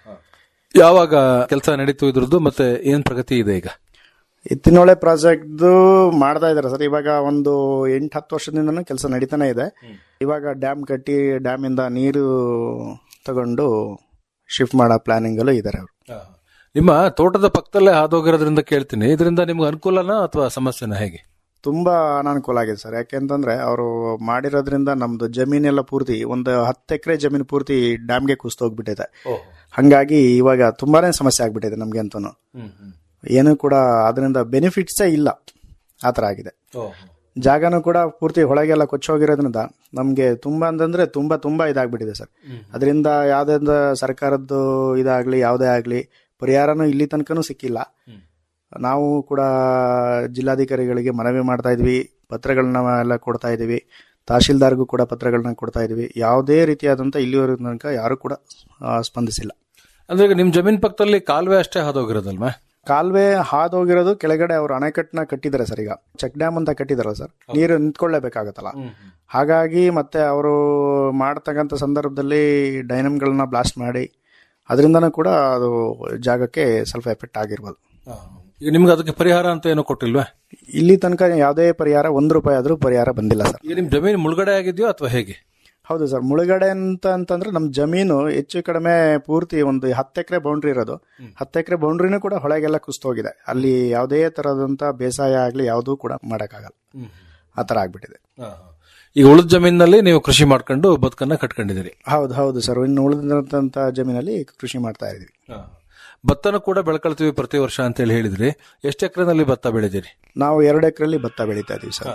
ಯಾವಾಗ ಕೆಲಸ ನಡೀತು ಇದ್ರದ್ದು ಮತ್ತೆ ಏನ್ ಪ್ರಗತಿ ಇದೆ ಈಗ ಎತ್ತಿನೊಳೆ ಪ್ರಾಜೆಕ್ಟ್ ಮಾಡ್ತಾ ಇದಾರೆ ಸರ್ ಇವಾಗ ಒಂದು ಎಂಟು ಹತ್ತು ವರ್ಷದಿಂದನೂ ಕೆಲಸ ನಡೀತಾನೆ ಇದೆ ಇವಾಗ ಡ್ಯಾಮ್ ಕಟ್ಟಿ ಡ್ಯಾಮ್ ಇಂದ ನೀರು ತಗೊಂಡು ಶಿಫ್ಟ್ ಮಾಡೋ ಪ್ಲಾನಿಂಗ್ ಅಲ್ಲೂ ಇದಾರೆ ಅವರು ನಿಮ್ಮ ತೋಟದ ಪಕ್ಕದಲ್ಲೇ ಹಾದೋಗಿರೋದ್ರಿಂದ ಕೇಳ್ತೀನಿ ಇದರಿಂದ ನಿಮ್ಗೆ ಅನುಕೂಲನಾ ಅಥವಾ ಸಮಸ್ಯೆನಾ ಹೇಗೆ ತುಂಬಾ ಅನಾನುಕೂಲ ಆಗಿದೆ ಸರ್ ಯಾಕೆಂತಂದ್ರೆ ಅವರು ಮಾಡಿರೋದ್ರಿಂದ ನಮ್ದು ಜಮೀನೆಲ್ಲ ಪೂರ್ತಿ ಒಂದು ಹತ್ತು ಎಕರೆ ಜಮೀನು ಪೂರ್ತಿ ಡ್ಯಾಮ್ಗೆ ಕುಸ್ತು ಹೋಗ್ಬಿಟ್ಟಿದೆ ಹಂಗಾಗಿ ಇವಾಗ ತುಂಬಾನೇ ಸಮಸ್ಯೆ ಆಗ್ಬಿಟ್ಟಿದೆ ನಮ್ಗೆ ಅಂತೂ ಏನು ಕೂಡ ಅದರಿಂದ ಬೆನಿಫಿಟ್ಸೇ ಇಲ್ಲ ಆ ಥರ ಆಗಿದೆ ಜಾಗನೂ ಕೂಡ ಪೂರ್ತಿ ಹೊಳಗೆಲ್ಲ ಕೊಚ್ಚೋಗಿರೋದ್ರಿಂದ ನಮಗೆ ತುಂಬಾ ಅಂತಂದ್ರೆ ತುಂಬಾ ತುಂಬಾ ಇದಾಗ್ಬಿಟ್ಟಿದೆ ಸರ್ ಅದರಿಂದ ಯಾವ್ದೇ ಸರ್ಕಾರದ್ದು ಇದಾಗ್ಲಿ ಯಾವುದೇ ಆಗ್ಲಿ ಪರಿಹಾರನೂ ಇಲ್ಲಿ ತನಕನೂ ಸಿಕ್ಕಿಲ್ಲ ನಾವು ಕೂಡ ಜಿಲ್ಲಾಧಿಕಾರಿಗಳಿಗೆ ಮನವಿ ಮಾಡ್ತಾ ಇದ್ವಿ ಪತ್ರಗಳನ್ನ ಎಲ್ಲ ಕೊಡ್ತಾ ಇದೀವಿ ತಹಶೀಲ್ದಾರ್ಗೂ ಕೂಡ ಪತ್ರಗಳನ್ನ ಕೊಡ್ತಾ ಇದೀವಿ ಯಾವುದೇ ರೀತಿಯಾದಂತ ಇಲ್ಲಿವರೆಗೂ ತನಕ ಯಾರು ಕೂಡ ಆ, ಸ್ಪಂದಿಸಿಲ್ಲ ಅಂದ್ರೆ ಈಗ ನಿಮ್ ಜಮೀನ್ ಪಕ್ಕದಲ್ಲಿ ಕಾಲುವೆ ಅಷ್ಟೇ ಹಾದೋಗಿರೋದಲ್ವಾ ಕಾಲುವೆ ಹಾದೋಗಿರೋದು ಕೆಳಗಡೆ ಅವರು ಅಣೆಕಟ್ಟನ್ನ ಕಟ್ಟಿದ್ದಾರೆ ಸರ್ ಈಗ ಚೆಕ್ ಡ್ಯಾಮ್ ಅಂತ ಕಟ್ಟಿದಾರಲ್ಲ ಸರ್ ನೀರು ನಿಂತ್ಕೊಳ್ಳೇಬೇಕಾಗತ್ತಲ್ಲ ಹಾಗಾಗಿ ಮತ್ತೆ ಅವರು ಮಾಡ್ತಕ್ಕಂಥ ಸಂದರ್ಭದಲ್ಲಿ ಡೈನಮ್ಗಳನ್ನ ಬ್ಲಾಸ್ಟ್ ಮಾಡಿ ಅದರಿಂದನೂ ಕೂಡ ಅದು ಜಾಗಕ್ಕೆ ಸ್ವಲ್ಪ ಎಫೆಕ್ಟ್ ಆಗಿರ್ಬೋದು ಈಗ ನಿಮ್ಗೆ ಅದಕ್ಕೆ ಪರಿಹಾರ ಅಂತ ಏನೋ ಕೊಟ್ಟಿಲ್ವಾ ಇಲ್ಲಿ ತನಕ ಯಾವುದೇ ಪರಿಹಾರ ಒಂದು ರೂಪಾಯಿ ಆದ್ರೂ ಪರಿಹಾರ ಬಂದಿಲ್ಲ ಸರ್ ಈಗ ನಿಮ್ ಜಮೀನು ಮುಳುಗಡೆ ಆಗಿದೆಯೋ ಅಥವಾ ಹೇಗೆ ಹೌದು ಸರ್ ಮುಳುಗಡೆ ಅಂತ ಅಂತಂದ್ರೆ ನಮ್ಮ ಜಮೀನು ಹೆಚ್ಚು ಕಡಿಮೆ ಪೂರ್ತಿ ಒಂದು ಹತ್ತು ಎಕರೆ ಬೌಂಡ್ರಿ ಇರೋದು ಹತ್ತು ಎಕರೆ ಬೌಂಡ್ರಿನೂ ಕೂಡ ಹೊಳೆಗೆಲ್ಲ ಕುಸ್ತೋಗಿದೆ ಅಲ್ಲಿ ಯಾವುದೇ ತರದಂತ ಬೇಸಾಯ ಆಗ್ಲಿ ಯಾವುದೂ ಕೂಡ ಮಾಡಕ್ಕಾಗಲ್ಲ ಆ ತರ ಆಗ್ಬಿಟ್ಟಿದೆ ಈಗ ಉಳಿದ ಜಮೀನಲ್ಲಿ ನೀವು ಕೃಷಿ ಮಾಡ್ಕೊಂಡು ಬದುಕನ್ನ ಕಟ್ಕೊಂಡಿದ್ದೀರಿ ಹೌದು ಹೌದು ಸರ್ ಇನ್ನು ಉಳಿದಂತ ಜಮೀನಲ್ಲಿ ಕೃಷಿ ಮಾಡ್ತಾ ಇದೀವಿ ಭತ್ತನ ಕೂಡ ಬೆಳ್ಕೊಳ್ತೀವಿ ಪ್ರತಿ ವರ್ಷ ಅಂತ ಹೇಳಿ ಹೇಳಿದ್ರಿ ಎಷ್ಟು ಎಕರೆನಲ್ಲಿ ಭತ್ತ ಬೆಳಿತೀರಿ ನಾವು ಎರಡು ಎಕರೆಲಿ ಭತ್ತ ಬೆಳೀತಾ ಇದೀವಿ ಸರ್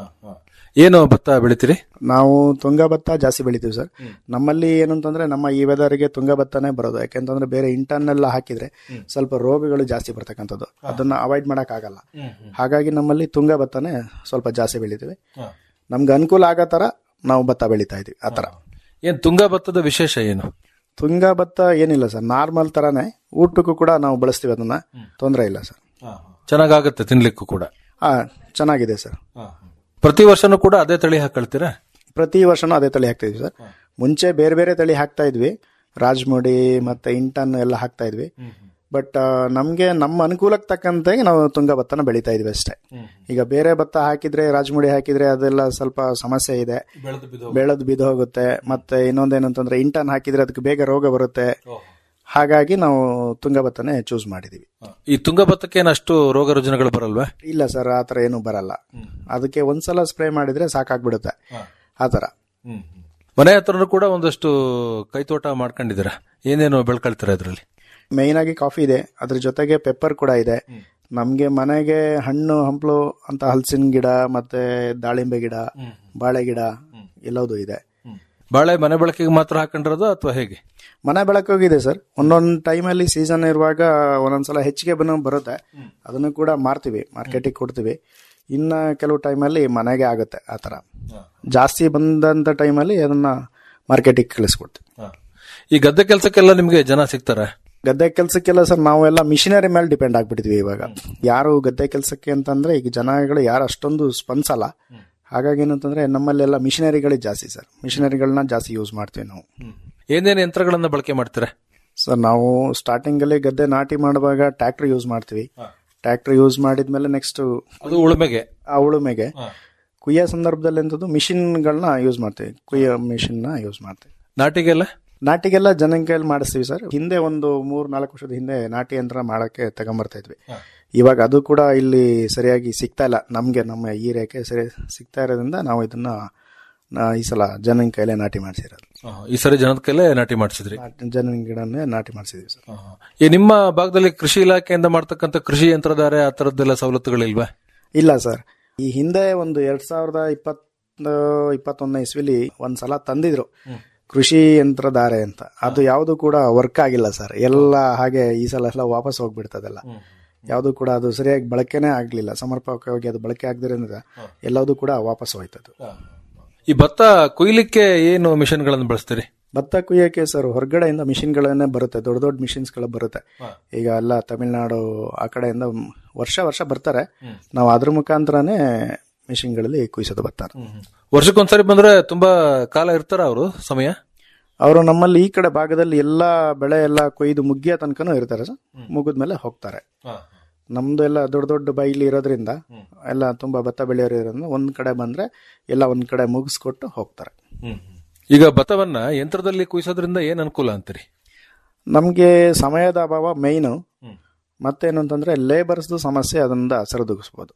ಏನು ಭತ್ತ ಬೆಳಿತೀರಿ ನಾವು ತುಂಗ ಭತ್ತ ಜಾಸ್ತಿ ಬೆಳಿತೀವಿ ಸರ್ ನಮ್ಮಲ್ಲಿ ಏನಂತಂದ್ರೆ ನಮ್ಮ ಈ ವೆದರ್ಗೆ ತುಂಗ ಭತ್ತನೇ ಬರೋದು ಯಾಕೆಂತಂದ್ರೆ ಬೇರೆ ಇಂಟರ್ನೆಲ್ಲ ಹಾಕಿದ್ರೆ ಸ್ವಲ್ಪ ರೋಗಗಳು ಜಾಸ್ತಿ ಬರ್ತಕ್ಕಂಥದ್ದು ಅದನ್ನ ಅವಾಯ್ಡ್ ಮಾಡಕ್ ಆಗಲ್ಲ ಹಾಗಾಗಿ ನಮ್ಮಲ್ಲಿ ತುಂಗ ಭತ್ತನೇ ಸ್ವಲ್ಪ ಜಾಸ್ತಿ ಬೆಳಿತೀವಿ ನಮ್ಗೆ ಅನುಕೂಲ ಆಗೋ ತರ ನಾವು ಭತ್ತ ಬೆಳಿತಾ ಇದೀವಿ ಆ ತರ ಏನ್ ತುಂಗ ಭತ್ತದ ವಿಶೇಷ ಏನು ತುಂಗ ಭತ್ತ ಏನಿಲ್ಲ ಸರ್ ನಾರ್ಮಲ್ ತರಾನೇ ಊಟಕ್ಕೂ ಕೂಡ ನಾವು ಬಳಸ್ತೀವಿ ಅದನ್ನ ತೊಂದರೆ ಇಲ್ಲ ಸರ್ ಚೆನ್ನಾಗಾಗತ್ತೆ ತಿನ್ಲಿಕ್ಕೂ ಕೂಡ ಹಾ ಚೆನ್ನಾಗಿದೆ ಸರ್ ಪ್ರತಿ ವರ್ಷನೂ ಕೂಡ ಅದೇ ತಳಿ ಹಾಕೊಳ್ತೀರಾ ಪ್ರತಿ ವರ್ಷನೂ ಅದೇ ತಳಿ ಹಾಕ್ತಾ ಇದ್ವಿ ಸರ್ ಮುಂಚೆ ಬೇರೆ ಬೇರೆ ತಳಿ ಹಾಕ್ತಾ ಇದ್ವಿ ರಾಜ್ಮುಡಿ ಮತ್ತೆ ಇಂಟನ್ ಎಲ್ಲ ಹಾಕ್ತಾ ಇದ್ವಿ ಬಟ್ ನಮ್ಗೆ ನಮ್ಮ ಅನುಕೂಲಕ್ಕೆ ತಕ್ಕಂತೆ ನಾವು ತುಂಗ ಭತ್ತನ ಬೆಳಿತಾ ಇದ್ವಿ ಅಷ್ಟೇ ಈಗ ಬೇರೆ ಭತ್ತ ಹಾಕಿದ್ರೆ ರಾಜ್ಮುಡಿ ಹಾಕಿದ್ರೆ ಅದೆಲ್ಲ ಸ್ವಲ್ಪ ಸಮಸ್ಯೆ ಇದೆ ಬೆಳೆದು ಬಿದ್ದು ಹೋಗುತ್ತೆ ಮತ್ತೆ ಇನ್ನೊಂದೇನಂತಂದ್ರೆ ಇಂಟನ್ ಹಾಕಿದ್ರೆ ಅದಕ್ಕೆ ಬೇಗ ರೋಗ ಬರುತ್ತೆ ಹಾಗಾಗಿ ನಾವು ತುಂಗ ಭತ್ತನೇ ಚೂಸ್ ಮಾಡಿದೀವಿ ಈ ತುಂಗ ಭತ್ತಕ್ಕೆ ಏನು ಅಷ್ಟು ರೋಗ ರುಜಿನಗಳು ಬರಲ್ವಾ ಇಲ್ಲ ಸರ್ ಆ ಥರ ಏನು ಬರಲ್ಲ ಅದಕ್ಕೆ ಒಂದ್ಸಲ ಸ್ಪ್ರೇ ಮಾಡಿದ್ರೆ ಸಾಕಾಗ್ಬಿಡುತ್ತೆ ಆ ಥರ ಮನೆ ಹತ್ರನೂ ಕೂಡ ಒಂದಷ್ಟು ಕೈತೋಟ ಮಾಡ್ಕೊಂಡಿದ್ದೀರಾ ಏನೇನು ಬೆಳ್ಕೊಳ್ತೀರಾ ಇದರಲ್ಲಿ ಮೇಯ್ನ್ ಆಗಿ ಕಾಫಿ ಇದೆ ಅದ್ರ ಜೊತೆಗೆ ಪೆಪ್ಪರ್ ಕೂಡ ಇದೆ ನಮ್ಗೆ ಮನೆಗೆ ಹಣ್ಣು ಹಂಪ್ಲು ಅಂತ ಹಲಸಿನ ಗಿಡ ಮತ್ತೆ ದಾಳಿಂಬೆ ಗಿಡ ಬಾಳೆ ಗಿಡ ಎಲ್ಲದೂ ಇದೆ ಬಾಳೆ ಮನೆ ಬಳಕೆಗೆ ಮಾತ್ರ ಹಾಕೊಂಡಿರೋದು ಅಥವಾ ಹೇಗೆ ಮನೆ ಬೆಳಕೋಗಿದೆ ಸರ್ ಒಂದೊಂದು ಟೈಮಲ್ಲಿ ಸೀಸನ್ ಇರುವಾಗ ಒಂದೊಂದ್ಸಲ ಹೆಚ್ಚಿಗೆ ಬನ್ನ ಬರುತ್ತೆ ಅದನ್ನು ಕೂಡ ಮಾರ್ತೀವಿ ಮಾರ್ಕೆಟಿಗೆ ಕೊಡ್ತೀವಿ ಇನ್ನ ಕೆಲವು ಟೈಮಲ್ಲಿ ಮನೆಗೆ ಆಗುತ್ತೆ ಆ ಥರ ಜಾಸ್ತಿ ಬಂದಂತ ಟೈಮಲ್ಲಿ ಅದನ್ನ ಮಾರ್ಕೆಟಿಗೆ ಕಳಿಸ್ಕೊಡ್ತೀವಿ ಈ ಗದ್ದೆ ಕೆಲಸಕ್ಕೆಲ್ಲ ನಿಮ್ಗೆ ಜನ ಸಿಗ್ತಾರ ಗದ್ದೆ ಕೆಲಸಕ್ಕೆಲ್ಲ ಸರ್ ನಾವೆಲ್ಲ ಮಿಷಿನರಿ ಮೇಲೆ ಡಿಪೆಂಡ್ ಆಗ್ಬಿಟ್ಟಿದ್ವಿ ಇವಾಗ ಯಾರು ಗದ್ದೆ ಕೆಲಸಕ್ಕೆ ಅಂತಂದ್ರೆ ಈಗ ಜನಗಳು ಯಾರು ಅಷ್ಟೊಂದು ಸ್ಪಂದಿಸಲ್ಲ ಹಾಗಾಗಿ ಏನಂತಂದ್ರೆ ನಮ್ಮಲ್ಲೆಲ್ಲ ಮಿಷಿನರಿಗಳೇ ಜಾಸ್ತಿ ಸರ್ ಮಿಷಿನರಿಗಳನ್ನ ಜಾಸ್ತಿ ಯೂಸ್ ಮಾಡ್ತೀವಿ ನಾವು ಏನೇನು ಯಂತ್ರಗಳನ್ನ ಬಳಕೆ ಮಾಡ್ತೀರಾ ಸರ್ ನಾವು ಸ್ಟಾರ್ಟಿಂಗ್ ಅಲ್ಲಿ ಗದ್ದೆ ನಾಟಿ ಮಾಡುವಾಗ ಟ್ರ್ಯಾಕ್ಟರ್ ಯೂಸ್ ಮಾಡ್ತೀವಿ ಟ್ರ್ಯಾಕ್ಟರ್ ಯೂಸ್ ಮಾಡಿದ್ಮೇಲೆ ನೆಕ್ಸ್ಟ್ ಅದು ಉಳುಮೆಗೆ ಆ ಉಳುಮೆಗೆ ಕುಯ್ಯೋ ಸಂದರ್ಭದಲ್ಲಿ ಎಂತದ್ದು ಮಿಷಿನ್ಗಳನ್ನ ಯೂಸ್ ಮಾಡ್ತೀವಿ ಕುಯ್ಯೋ ಮಿಷಿನ್ ನ ಯೂಸ್ ಮಾಡ್ತೀವಿ ನಾಟಿಗೆಲ್ಲ ನಾಟಿಗೆಲ್ಲ ಜನ ಕೈಯಲ್ಲಿ ಮಾಡಿಸ್ತೀವಿ ಸರ್ ಹಿಂದೆ ಒಂದು ಮೂರ್ ನಾಲ್ಕು ವರ್ಷದ ಹಿಂದೆ ನಾಟಿ ಯಂತ್ರ ಮಾಡಕ್ಕೆ ತಗೊಂಬರ್ತಾ ಇದ್ವಿ ಇವಾಗ ಅದು ಕೂಡ ಇಲ್ಲಿ ಸರಿಯಾಗಿ ಸಿಗ್ತಾ ಇಲ್ಲ ನಮ್ಗೆ ನಮ್ಮ ಈ ರೇಖೆ ಸರಿ ಸಿಗ್ತಾ ಇರೋದ್ರಿಂದ ನಾವು ಇದನ್ನ ನಾ- ಈ ಸಲ ಜನನ ಕೈಲೇ ನಾಟಿ ಮಾಡಿಸಿರೋದು ಈ ಸರಿ ಜನದ ಕೈಲೇ ನಾಟಿ ಮಾಡಿಸಿದ್ರಿ ಜನನ ಗಿಡನೇ ನಾಟಿ ಮಾಡಿಸಿದ್ವಿ ಸರ್ ಈ ನಿಮ್ಮ ಭಾಗದಲ್ಲಿ ಕೃಷಿ ಇಲಾಖೆಯಿಂದ ಮಾಡ್ತಕ್ಕಂಥ ಕೃಷಿ ಯಂತ್ರಧಾರೆ ಆ ತರದ್ದೆಲ್ಲ ಸವಲತ್ತುಗಳಿಲ್ವಾ ಇಲ್ಲ ಸರ್ ಈ ಹಿಂದೆ ಒಂದು ಎರಡ್ ಸಾವಿರದ ಇಪ್ಪತ್ ಇಪ್ಪತ್ತೊಂದನೇ ಇಸ್ವಿಲಿ ಒಂದ್ ಸಲ ತಂದಿದ್ರು ಕೃಷಿ ಯಂತ್ರಧಾರೆ ಅಂತ ಅದು ಯಾವುದು ಕೂಡ ವರ್ಕ್ ಆಗಿಲ್ಲ ಸರ್ ಎಲ್ಲ ಹಾಗೆ ಈ ಸಲ ಎಲ್ಲ ವಾಪಸ್ ಹೋಗ್ಬಿಡ್ತದೆಲ್ಲ ಯಾವುದು ಕೂಡ ಅದು ಸರಿಯಾಗಿ ಬಳಕೆನೇ ಆಗ್ಲಿಲ್ಲ ಸಮರ್ಪಕವಾಗಿ ಅದು ಬಳಕೆ ಆಗದಿರೋದ್ರಿಂದ ಎಲ್ಲದೂ ಕೂಡ ವಾಪಸ್ ಹೋಯ್ತದು ಈ ಭತ್ತ ಕೊಯ್ಲಿಕ್ಕೆ ಏನು ಮಿಷನ್ಗಳನ್ನು ಬಳಸ್ತೀರಿ ಭತ್ತ ಕುಯ್ಯಕ್ಕೆ ಸರ್ ಹೊರಗಡೆಯಿಂದ ಮಿಷಿನ್ಗಳನ್ನೇ ಬರುತ್ತೆ ದೊಡ್ಡ ದೊಡ್ಡ ಮಿಷಿನ್ಸ್ಗಳು ಬರುತ್ತೆ ಈಗ ಎಲ್ಲ ತಮಿಳ್ನಾಡು ಆ ಕಡೆಯಿಂದ ವರ್ಷ ವರ್ಷ ಬರ್ತಾರೆ ನಾವು ಅದ್ರ ಮುಖಾಂತರನೇ ಮಿಷಿನ್ಗಳಲ್ಲಿ ಕುಯ್ಸೋದು ಬರ್ತಾರೆ ವರ್ಷಕ್ಕೊಂದ್ಸರಿ ಬಂದ್ರೆ ತುಂಬಾ ಕಾಲ ಇರ್ತಾರ ಅವರು ಸಮಯ ಅವರು ನಮ್ಮಲ್ಲಿ ಈ ಕಡೆ ಭಾಗದಲ್ಲಿ ಎಲ್ಲಾ ಬೆಳೆ ಎಲ್ಲ ಕೊಯ್ದು ಮುಗಿಯೋ ತನಕನೂ ಇರ್ತಾರೆ ಸರ್ ಮುಗಿದ್ಮೇಲೆ ಹೋಗ್ತಾರೆ ನಮ್ದು ಎಲ್ಲ ದೊಡ್ಡ ದೊಡ್ಡ ಬೈಲಿ ಇರೋದ್ರಿಂದ ಎಲ್ಲ ತುಂಬಾ ಭತ್ತ ಬೆಳೆಯೋರು ಇರೋದ್ರಿಂದ ಒಂದ್ ಕಡೆ ಬಂದ್ರೆ ಎಲ್ಲ ಒಂದ್ ಕಡೆ ಮುಗಿಸ್ಕೊಟ್ಟು ಹೋಗ್ತಾರೆ ಈಗ ಭತ್ತವನ್ನ ಯಂತ್ರದಲ್ಲಿ ಕುಯ್ಸೋದ್ರಿಂದ ಏನ್ ಅನುಕೂಲ ಅಂತೀರಿ ನಮ್ಗೆ ಸಮಯದ ಅಭಾವ ಮೇಯ್ನು ಮತ್ತೇನು ಅಂತಂದ್ರೆ ಲೇಬರ್ಸ್ದು ಸಮಸ್ಯೆ ಅದರಿಂದ ಸರಿದೂಗಿಸ್ಬೋದು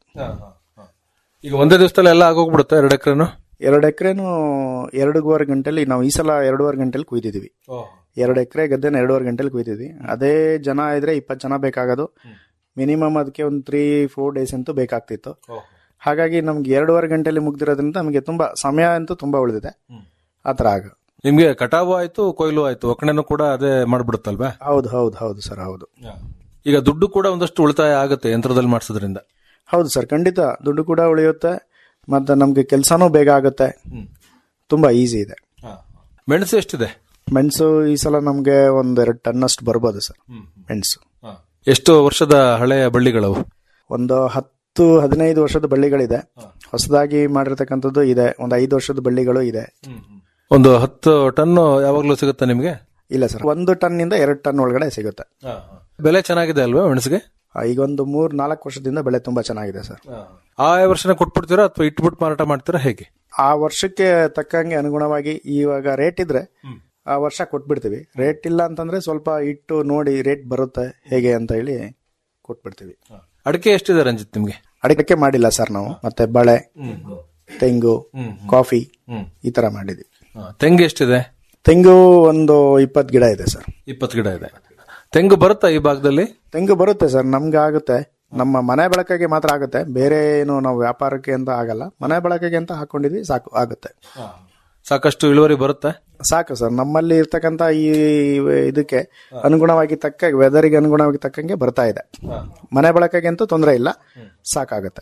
ಈಗ ಒಂದೇ ದಿವಸದಲ್ಲಿ ಎಲ್ಲ ಆಗೋಗ್ಬಿಡುತ್ತೆ ಎರಡು ಎಕರೆನು ಎರಡು ಎಕರೆನು ಎರಡೂವರೆ ಗಂಟೆಲಿ ನಾವು ಈ ಸಲ ಎರಡೂವರೆ ಗಂಟೆಲಿ ಕುಯ್ದಿದೀವಿ ಎರಡು ಎಕರೆ ಗದ್ದೆನ ಎರಡೂವರೆ ಗಂಟೆಲಿ ಕುಯ್ದಿದ್ವಿ ಅದೇ ಜನ ಇದ್ರೆ ಇಪ್ಪತ್ತು ಜನ ಬೇಕಾಗೋದು ಮಿನಿಮಮ್ ಅದಕ್ಕೆ ಒಂದು ತ್ರೀ ಫೋರ್ ಡೇಸ್ ಅಂತೂ ಬೇಕಾಗ್ತಿತ್ತು ಹಾಗಾಗಿ ನಮ್ಗೆ ಎರಡೂವರೆ ಗಂಟೆಲಿ ಮುಗ್ದಿರೋದ್ರಿಂದ ನಮಗೆ ತುಂಬಾ ಸಮಯ ಅಂತೂ ತುಂಬಾ ಉಳಿದಿದೆ ಆ ಥರ ಆಗ ನಿಮ್ಗೆ ಕಟಾವು ಆಯ್ತು ಕೊಯ್ಲು ಆಯ್ತು ಒಕ್ಕಣೆನೂ ಕೂಡ ಅದೇ ಮಾಡ್ಬಿಡುತ್ತಲ್ವಾ ಹೌದು ಹೌದು ಹೌದು ಸರ್ ಹೌದು ಈಗ ದುಡ್ಡು ಕೂಡ ಒಂದಷ್ಟು ಉಳಿತಾಯ ಆಗುತ್ತೆ ಯಂತ್ರದಲ್ಲಿ ಮಾಡಿಸೋದ್ರಿಂದ ಹೌದು ಸರ್ ಖಂಡಿತ ದುಡ್ಡು ಕೂಡ ಉಳಿಯುತ್ತೆ ಮತ್ತೆ ನಮ್ಗೆ ಕೆಲಸನೂ ಬೇಗ ಆಗುತ್ತೆ ತುಂಬಾ ಈಸಿ ಇದೆ ಮೆಣಸು ಎಷ್ಟಿದೆ ಮೆಣಸು ಈ ಸಲ ನಮ್ಗೆ ಒಂದ್ ಎರಡು ಟನ್ ಅಷ್ಟು ಬರ್ಬೋದು ಸರ್ ಮೆಣಸು ಎಷ್ಟು ವರ್ಷದ ಹಳೆಯ ಬಳ್ಳಿಗಳವು ಒಂದು ಹತ್ತು ಹದಿನೈದು ವರ್ಷದ ಬಳ್ಳಿಗಳಿದೆ ಹೊಸದಾಗಿ ಮಾಡಿರ್ತಕ್ಕಂಥದ್ದು ಇದೆ ಒಂದು ಐದು ವರ್ಷದ ಬಳ್ಳಿಗಳು ಇದೆ ಒಂದು ಹತ್ತು ಟನ್ ಯಾವಾಗ್ಲೂ ಸಿಗುತ್ತೆ ನಿಮ್ಗೆ ಇಲ್ಲ ಸರ್ ಒಂದು ಟನ್ ಇಂದ ಎರಡು ಟನ್ ಒಳಗಡೆ ಸಿಗುತ್ತೆ ಬೆಲೆ ಚೆನ್ನಾಗಿದೆ ಅಲ್ವಾ ಮೆಣಸಿಗೆ ಆ, ಈಗ ಒಂದು ಮೂರ್ ನಾಲ್ಕು ವರ್ಷದಿಂದ ಬೆಳೆ ತುಂಬಾ ಚೆನ್ನಾಗಿದೆ ಸರ್ ಆ ವರ್ಷನ ಕೊಟ್ಬಿಡ್ತೀರಾ ಅಥವಾ ಇಟ್ಬಿಟ್ಟು ಮಾರಾಟ ಮಾಡ್ತೀರಾ ಹೇಗೆ ಆ ವರ್ಷಕ್ಕೆ ತಕ್ಕಂಗೆ ಅನುಗುಣವಾಗಿ ಇವಾಗ ರೇಟ್ ಇದ್ರೆ ಆ ವರ್ಷ ಕೊಟ್ಬಿಡ್ತೀವಿ ರೇಟ್ ಇಲ್ಲ ಅಂತಂದ್ರೆ ಸ್ವಲ್ಪ ಇಟ್ಟು ನೋಡಿ ರೇಟ್ ಬರುತ್ತೆ ಹೇಗೆ ಅಂತ ಹೇಳಿ ಕೊಟ್ಬಿಡ್ತೀವಿ ಅಡಿಕೆ ಎಷ್ಟಿದೆ ರಂಜಿತ್ ನಿಮ್ಗೆ ಅಡಿಕೆ ಮಾಡಿಲ್ಲ ಸರ್ ನಾವು ಮತ್ತೆ ಬಳೆ ತೆಂಗು ಕಾಫಿ ಈ ತರ ಮಾಡಿದ್ವಿ ತೆಂಗು ಎಷ್ಟಿದೆ ತೆಂಗು ಒಂದು ಇಪ್ಪತ್ತು ಗಿಡ ಇದೆ ಸರ್ ಇಪ್ಪತ್ತು ಗಿಡ ಇದೆ ತೆಂಗು ಬರುತ್ತಾ ಈ ಭಾಗದಲ್ಲಿ ತೆಂಗು ಬರುತ್ತೆ ಸರ್ ನಮ್ಗೆ ಆಗುತ್ತೆ ನಮ್ಮ ಮನೆ ಬಳಕೆಗೆ ಮಾತ್ರ ಆಗುತ್ತೆ ಬೇರೆ ಏನು ನಾವು ವ್ಯಾಪಾರಕ್ಕೆ ಅಂತ ಆಗಲ್ಲ ಮನೆ ಬಳಕೆಗೆ ಅಂತ ಹಾಕೊಂಡಿದ್ವಿ ಸಾಕು ಆಗುತ್ತೆ ಸಾಕಷ್ಟು ಇಳುವರಿ ಬರುತ್ತಾ ಸಾಕು ಸರ್ ನಮ್ಮಲ್ಲಿ ಇರ್ತಕ್ಕಂತ ಈ ಇದಕ್ಕೆ ಅನುಗುಣವಾಗಿ ತಕ್ಕ ವೆದರಿಗೆ ಅನುಗುಣವಾಗಿ ತಕ್ಕಂಗೆ ಬರ್ತಾ ಇದೆ ಮನೆ ಬಳಕೆಗೆ ಅಂತೂ ತೊಂದರೆ ಇಲ್ಲ ಸಾಕಾಗುತ್ತೆ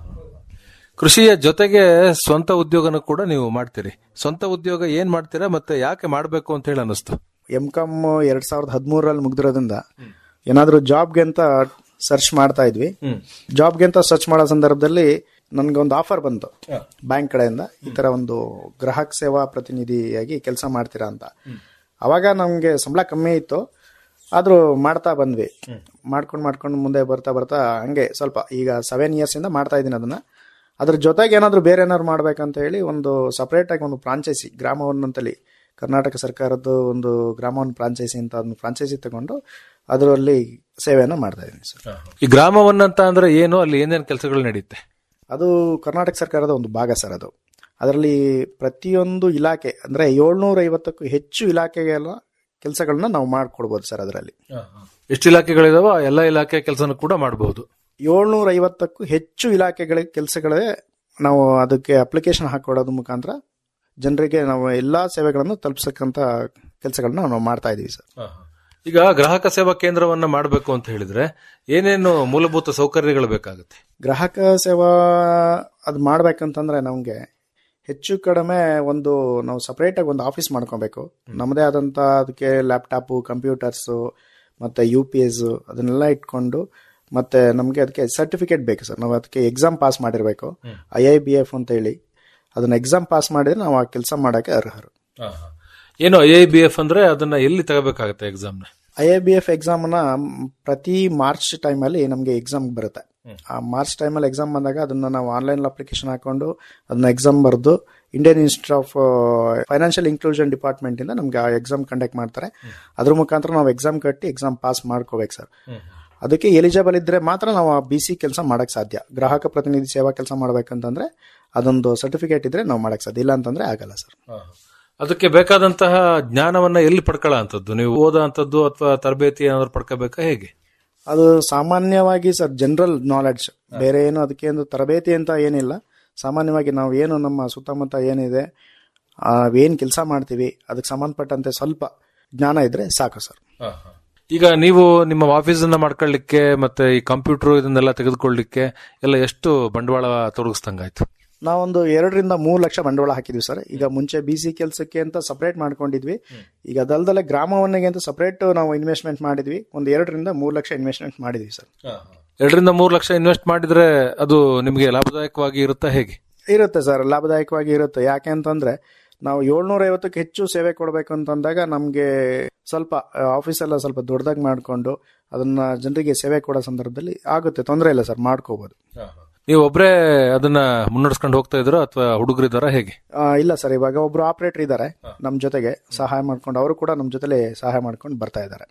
ಕೃಷಿಯ ಜೊತೆಗೆ ಸ್ವಂತ ಉದ್ಯೋಗನೂ ಕೂಡ ನೀವು ಮಾಡ್ತೀರಿ ಸ್ವಂತ ಉದ್ಯೋಗ ಏನ್ ಮಾಡ್ತೀರಾ ಮತ್ತೆ ಯಾಕೆ ಮಾಡ್ಬೇಕು ಅಂತ ಹೇಳಿ ಅನಿಸ್ತು ಎಂ ಕಾಮ್ ಎರಡ್ ಸಾವಿರದ ಹದಿಮೂರರಲ್ಲಿ ಮುಗ್ದಿರೋದ್ರಿಂದ ಏನಾದ್ರೂ ಜಾಬ್ಗೆ ಅಂತ ಸರ್ಚ್ ಮಾಡ್ತಾ ಇದ್ವಿ ಜಾಬ್ಗೆ ಅಂತ ಸರ್ಚ್ ಮಾಡೋ ಸಂದರ್ಭದಲ್ಲಿ ನನ್ಗೊಂದು ಆಫರ್ ಬಂತು ಬ್ಯಾಂಕ್ ಕಡೆಯಿಂದ ಈ ತರ ಒಂದು ಗ್ರಾಹಕ ಸೇವಾ ಪ್ರತಿನಿಧಿಯಾಗಿ ಕೆಲಸ ಮಾಡ್ತೀರಾ ಅಂತ ಅವಾಗ ನಮ್ಗೆ ಸಂಬಳ ಕಮ್ಮಿ ಇತ್ತು ಆದ್ರೂ ಮಾಡ್ತಾ ಬಂದ್ವಿ ಮಾಡ್ಕೊಂಡು ಮಾಡ್ಕೊಂಡು ಮುಂದೆ ಬರ್ತಾ ಬರ್ತಾ ಹಂಗೆ ಸ್ವಲ್ಪ ಈಗ ಸೆವೆನ್ ಇಯರ್ಸ್ ಇಂದ ಮಾಡ್ತಾ ಇದ್ದೀನಿ ಅದನ್ನ ಅದ್ರ ಜೊತೆಗೆ ಏನಾದ್ರು ಬೇರೆ ಏನಾದ್ರು ಮಾಡ್ಬೇಕಂತ ಹೇಳಿ ಒಂದು ಸಪರೇಟ್ ಆಗಿ ಒಂದು ಫ್ರಾಂಚೈಸಿ ಗ್ರಾಮವನ್ ಅಂತಲ್ಲಿ ಕರ್ನಾಟಕ ಸರ್ಕಾರದ್ದು ಒಂದು ಗ್ರಾಮವನ್ ಫ್ರಾಂಚೈಸಿ ಅಂತ ಒಂದು ಫ್ರಾಂಚೈಸಿ ತಗೊಂಡು ಅದರಲ್ಲಿ ಸೇವೆಯನ್ನು ಮಾಡ್ತಾ ಇದ್ದೀನಿ ಸರ್ ಈ ಗ್ರಾಮವನ್ನಂತ ಅಂದ್ರೆ ಏನು ಅಲ್ಲಿ ಏನೇನ್ ಕೆಲಸಗಳು ನಡೆಯುತ್ತೆ ಅದು ಕರ್ನಾಟಕ ಸರ್ಕಾರದ ಒಂದು ಭಾಗ ಸರ್ ಅದು ಅದರಲ್ಲಿ ಪ್ರತಿಯೊಂದು ಇಲಾಖೆ ಅಂದ್ರೆ ಏಳ್ನೂರ ಐವತ್ತಕ್ಕೂ ಹೆಚ್ಚು ಇಲಾಖೆಗೆಲ್ಲ ಕೆಲಸಗಳನ್ನ ನಾವು ಮಾಡ್ಕೊಡ್ಬೋದು ಸರ್ ಅದರಲ್ಲಿ ಎಷ್ಟು ಇಲಾಖೆಗಳಿದಾವೋ ಆ ಎಲ್ಲ ಇಲಾಖೆ ಕೆಲಸನೂ ಕೂಡ ಮಾಡಬಹುದು ಏಳ್ನೂರ ಐವತ್ತಕ್ಕೂ ಹೆಚ್ಚು ಇಲಾಖೆಗಳ ಕೆಲಸಗಳೇ ನಾವು ಅದಕ್ಕೆ ಅಪ್ಲಿಕೇಶನ್ ಹಾಕೊಡೋದ್ರ ಮುಖಾಂತರ ಜನರಿಗೆ ನಾವು ಎಲ್ಲಾ ಸೇವೆಗಳನ್ನು ತಲುಪಿಸಕ್ಕಂತ ಕೆಲಸಗಳನ್ನ ನಾವು ಮಾಡ್ತಾ ಇದೀವಿ ಸರ್ ಈಗ ಗ್ರಾಹಕ ಸೇವಾ ಕೇಂದ್ರವನ್ನ ಮಾಡಬೇಕು ಅಂತ ಹೇಳಿದ್ರೆ ಏನೇನು ಮೂಲಭೂತ ಸೌಕರ್ಯಗಳು ಬೇಕಾಗುತ್ತೆ ಗ್ರಾಹಕ ಸೇವಾ ಅದು ಮಾಡ್ಬೇಕಂತಂದ್ರೆ ನಮ್ಗೆ ಹೆಚ್ಚು ಕಡಿಮೆ ಒಂದು ನಾವು ಸಪರೇಟ್ ಆಗಿ ಒಂದು ಆಫೀಸ್ ಮಾಡ್ಕೊಬೇಕು ನಮ್ಮದೇ ಆದಂತ ಅದಕ್ಕೆ ಲ್ಯಾಪ್ಟಾಪ್ ಕಂಪ್ಯೂಟರ್ಸ್ ಮತ್ತೆ ಯು ಪಿ ಎಸ್ ಅದನ್ನೆಲ್ಲ ಇಟ್ಕೊಂಡು ಮತ್ತೆ ನಮಗೆ ಅದಕ್ಕೆ ಸರ್ಟಿಫಿಕೇಟ್ ಬೇಕು ಸರ್ ನಾವು ಅದಕ್ಕೆ ಎಕ್ಸಾಮ್ ಪಾಸ್ ಮಾಡಿರ್ಬೇಕು ಐ ಐ ಬಿ ಎಫ್ ಅಂತ ಹೇಳಿ ಅದನ್ನ ಎಕ್ಸಾಮ್ ಪಾಸ್ ಮಾಡಿದ್ರೆ ನಾವು ಆ ಕೆಲಸ ಮಾಡಕ್ಕೆ ಅರ್ಹರು ಏನು ಐ ಐ ಬಿ ಎಫ್ ಅಂದ್ರೆ ಅದನ್ನ ಎಲ್ಲಿ ತಗೋಬೇಕಾಗುತ್ತೆ ಎಕ್ಸಾಮ್ನ I I B F exam ನ ಪ್ರತಿ ಮಾರ್ಚ್ ಟೈಮ್ ಅಲ್ಲಿ ನಮಗೆ ಎಕ್ಸಾಮ್ ಬರುತ್ತೆ ಆ ಮಾರ್ಚ್ ಟೈಮ್ ಅಲ್ಲಿ ಎಕ್ಸಾಮ್ ಬಂದಾಗ ಅದನ್ನ ನಾವು ಆನ್ಲೈನ್ ಅಪ್ಲಿಕೇಶನ್ ಹಾಕೊಂಡು ಅದನ್ನ ಎಕ್ಸಾಮ್ ಬರೆದು Indian Institute of Financial Inclusion department ಇಂದ ನಮ್ಗೆ ಆ ಎಕ್ಸಾಮ್ ಕಂಡಕ್ಟ್ ಮಾಡ್ತಾರೆ ಅದ್ರ ಮುಖಾಂತರ ನಾವು ಎಕ್ಸಾಮ್ ಕಟ್ಟಿ ಎಕ್ಸಾಮ್ ಪಾಸ್ ಮಾಡ್ಕೋಬೇಕು ಸರ್ ಅದಕ್ಕೆ ಎಲಿಜಿಬಲ್ ಇದ್ರೆ ಮಾತ್ರ ನಾವು ಆ ಬಿ ಸಿ ಕೆಲಸ ಮಾಡಕ್ ಸಾಧ್ಯ ಗ್ರಾಹಕ ಪ್ರತಿನಿಧಿ ಸೇವಾ ಕೆಲಸ ಮಾಡ್ಬೇಕಂತಂದ್ರೆ ಅದೊಂದು ಸರ್ಟಿಫಿಕೇಟ್ ಇದ್ರೆ ನಾವು ಮಾಡಕ್ ಸಾಧ್ಯ ಇಲ್ಲ ಅಂತಂದ್ರೆ ಆಗಲ್ಲ ಸರ್ ಅದಕ್ಕೆ ಬೇಕಾದಂತಹ ಜ್ಞಾನವನ್ನ ಎಲ್ಲಿ ಪಡ್ಕೊಳ್ಳೋ ಅಂತದ್ದು ನೀವು ಓದೋ ಅಂತದ್ದು ಅಥವಾ ತರಬೇತಿ ಏನಾದ್ರು ಪಡ್ಕೋಬೇಕಾ ಹೇಗೆ ಅದು ಸಾಮಾನ್ಯವಾಗಿ ಸರ್ ಜನರಲ್ ನಾಲೆಡ್ಜ್ ಬೇರೆ ಏನು ಅದಕ್ಕೆ ಒಂದು ತರಬೇತಿ ಅಂತ ಏನಿಲ್ಲ ಸಾಮಾನ್ಯವಾಗಿ ನಾವು ಏನು ನಮ್ಮ ಸುತ್ತಮುತ್ತ ಏನಿದೆ ಆ, ಏನ್ ಕೆಲಸ ಮಾಡ್ತೀವಿ ಅದಕ್ಕೆ ಸಂಬಂಧಪಟ್ಟಂತೆ ಸ್ವಲ್ಪ ಜ್ಞಾನ ಇದ್ರೆ ಸಾಕು ಸರ್ ಈಗ ನೀವು ನಿಮ್ಮ ಆಫೀಸ್ ಅನ್ನ ಮಾಡ್ಕೊಳ್ಳಿಕ್ಕೆ ಮತ್ತೆ ಈ ಕಂಪ್ಯೂಟರ್ ಇದನ್ನೆಲ್ಲ ತೆಗೆದುಕೊಳ್ಳಿಕ್ಕೆ ಎಲ್ಲ ಎಷ್ಟು ಬಂಡವಾಳ ತೊಡಗಿಸ್ದಂಗಾಯ್ತು ನಾವೊಂದು ಎರಡರಿಂದ ಮೂರು ಲಕ್ಷ ಬಂಡವಾಳ ಹಾಕಿದ್ವಿ ಸರ್ ಈಗ ಮುಂಚೆ ಬಿ ಸಿ ಕೆಲಸಕ್ಕೆ ಅಂತ ಸಪರೇಟ್ ಮಾಡ್ಕೊಂಡಿದ್ವಿ ಈಗ ಅದಲ್ದಲೆ ಗ್ರಾಮವನ್ನಿಗೆ ಅಂತ ಸಪರೇಟ್ ನಾವು ಇನ್ವೆಸ್ಟ್ಮೆಂಟ್ ಮಾಡಿದ್ವಿ ಒಂದು ಎರಡರಿಂದ ಮೂರು ಲಕ್ಷ ಇನ್ವೆಸ್ಟ್ಮೆಂಟ್ ಮಾಡಿದ್ವಿ ಸರ್ ಎರಡರಿಂದ ಮೂರು ಲಕ್ಷ ಇನ್ವೆಸ್ಟ್ ಮಾಡಿದ್ರೆ ಅದು ನಿಮಗೆ ಲಾಭದಾಯಕವಾಗಿ ಇರುತ್ತಾ ಹೇಗೆ ಇರುತ್ತೆ ಸರ್ ಲಾಭದಾಯಕವಾಗಿ ಇರುತ್ತೆ ಯಾಕೆ ಅಂತಂದ್ರೆ ನಾವು ಏಳ್ನೂರ ಐವತ್ತಕ್ಕೆ ಹೆಚ್ಚು ಸೇವೆ ಕೊಡಬೇಕು ಅಂತಂದಾಗ ನಮಗೆ ಸ್ವಲ್ಪ ಆಫೀಸ್ ಎಲ್ಲ ಸ್ವಲ್ಪ ದೊಡ್ಡದಾಗಿ ಮಾಡಿಕೊಂಡು ಅದನ್ನ ಜನರಿಗೆ ಸೇವೆ ಕೊಡೋ ಸಂದರ್ಭದಲ್ಲಿ ಆಗುತ್ತೆ ತೊಂದರೆ ಇಲ್ಲ ಸರ್ ಮಾಡ್ಕೋಬಹುದು ನೀವು ಒಬ್ರೇ ಅದನ್ನ ಮುನ್ನಡೆಸ್ಕೊಂಡು ಹೋಗ್ತಾ ಇದ್ರ ಅಥವಾ ಹುಡುಗರಿದ್ದಾರಾ ಹೇಗೆ ಆ, ಇಲ್ಲ ಸರ್ ಇವಾಗ ಒಬ್ರು ಆಪರೇಟರ್ ಇದ್ದಾರೆ ನಮ್ಮ ಜೊತೆಗೆ ಸಹಾಯ ಮಾಡ್ಕೊಂಡು ಅವರು ಕೂಡ ನಮ್ಮ ಜೊತೆಲೆ ಸಹಾಯ ಮಾಡ್ಕೊಂಡು ಬರ್ತಾ ಇದ್ದಾರೆ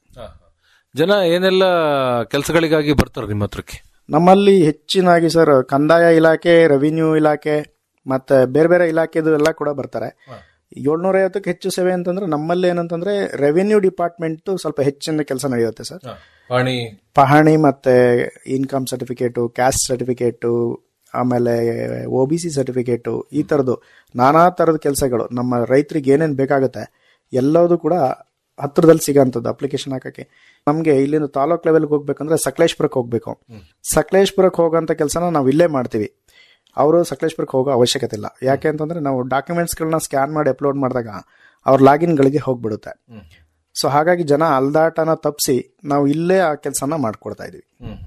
ಜನ ಏನೆಲ್ಲ ಕೆಲಸಗಳಿಗಾಗಿ ಬರ್ತಾರೆ ನಿಮ್ಮ ಹತ್ರಕ್ಕೆ ನಮ್ಮಲ್ಲಿ ಹೆಚ್ಚಿನಾಗಿ ಸರ್ ಕಂದಾಯ ಇಲಾಖೆ ರೆವಿನ್ಯೂ ಇಲಾಖೆ ಮತ್ತೆ ಬೇರೆ ಬೇರೆ ಇಲಾಖೆದು ಎಲ್ಲ ಕೂಡ ಬರ್ತಾರೆ ಏಳ್ನೂರ ಐವತ್ತಕ್ಕೆ ಹೆಚ್ಚು ಸೇವೆ ಅಂತಂದ್ರೆ ನಮ್ಮಲ್ಲಿ ಏನಂತಂದ್ರೆ ರೆವಿನ್ಯೂ ಡಿಪಾರ್ಟ್ಮೆಂಟ್ ಸ್ವಲ್ಪ ಹೆಚ್ಚಿನ ಕೆಲಸ ನಡೆಯುತ್ತೆ ಸರ್ ಪಾಣಿ ಪಹಣಿ ಮತ್ತೆ ಇನ್ಕಮ್ ಸರ್ಟಿಫಿಕೇಟು ಕ್ಯಾಸ್ಟ್ ಸರ್ಟಿಫಿಕೇಟು ಆಮೇಲೆ ಒ ಬಿ ಸಿ ಸರ್ಟಿಫಿಕೇಟು ಈ ಥರದ್ದು ನಾನಾ ಥರದ ಕೆಲಸಗಳು ನಮ್ಮ ರೈತರಿಗೆ ಏನೇನು ಬೇಕಾಗುತ್ತೆ ಎಲ್ಲದೂ ಕೂಡ ಹತ್ರದಲ್ಲಿ ಸಿಗೋಂಥದ್ದು ಅಪ್ಲಿಕೇಶನ್ ಹಾಕಕ್ಕೆ ನಮಗೆ ಇಲ್ಲಿಂದ ತಾಲೂಕ್ ಲೆವೆಲ್ಗೆ ಹೋಗ್ಬೇಕಂದ್ರೆ ಸಕಲೇಶ್ಪುರಕ್ಕೆ ಹೋಗ್ಬೇಕು ಸಕಲೇಶ್ಪುರಕ್ಕೆ ಹೋಗೋಂಥ ಕೆಲಸನ ನಾವು ಇಲ್ಲೇ ಮಾಡ್ತೀವಿ ಅವರು ಸಕಲೇಶ್ಪುರಕ್ಕೆ ಹೋಗೋ ಅವಶ್ಯಕತೆ ಇಲ್ಲ ಯಾಕೆ ಅಂತಂದ್ರೆ ನಾವು ಡಾಕ್ಯುಮೆಂಟ್ಸ್ಗಳನ್ನ ಸ್ಕ್ಯಾನ್ ಮಾಡಿ ಅಪ್ಲೋಡ್ ಮಾಡಿದಾಗ ಅವ್ರ ಲಾಗಿನ್ಗಳಿಗೆ ಹೋಗ್ಬಿಡುತ್ತೆ ಸೊ ಹಾಗಾಗಿ ಜನ ಅಲ್ದಾಟನ ತಪ್ಪಿಸಿ ನಾವು ಇಲ್ಲೇ ಆ ಕೆಲಸನ ಮಾಡ್ಕೊಡ್ತಾ ಇದೀವಿ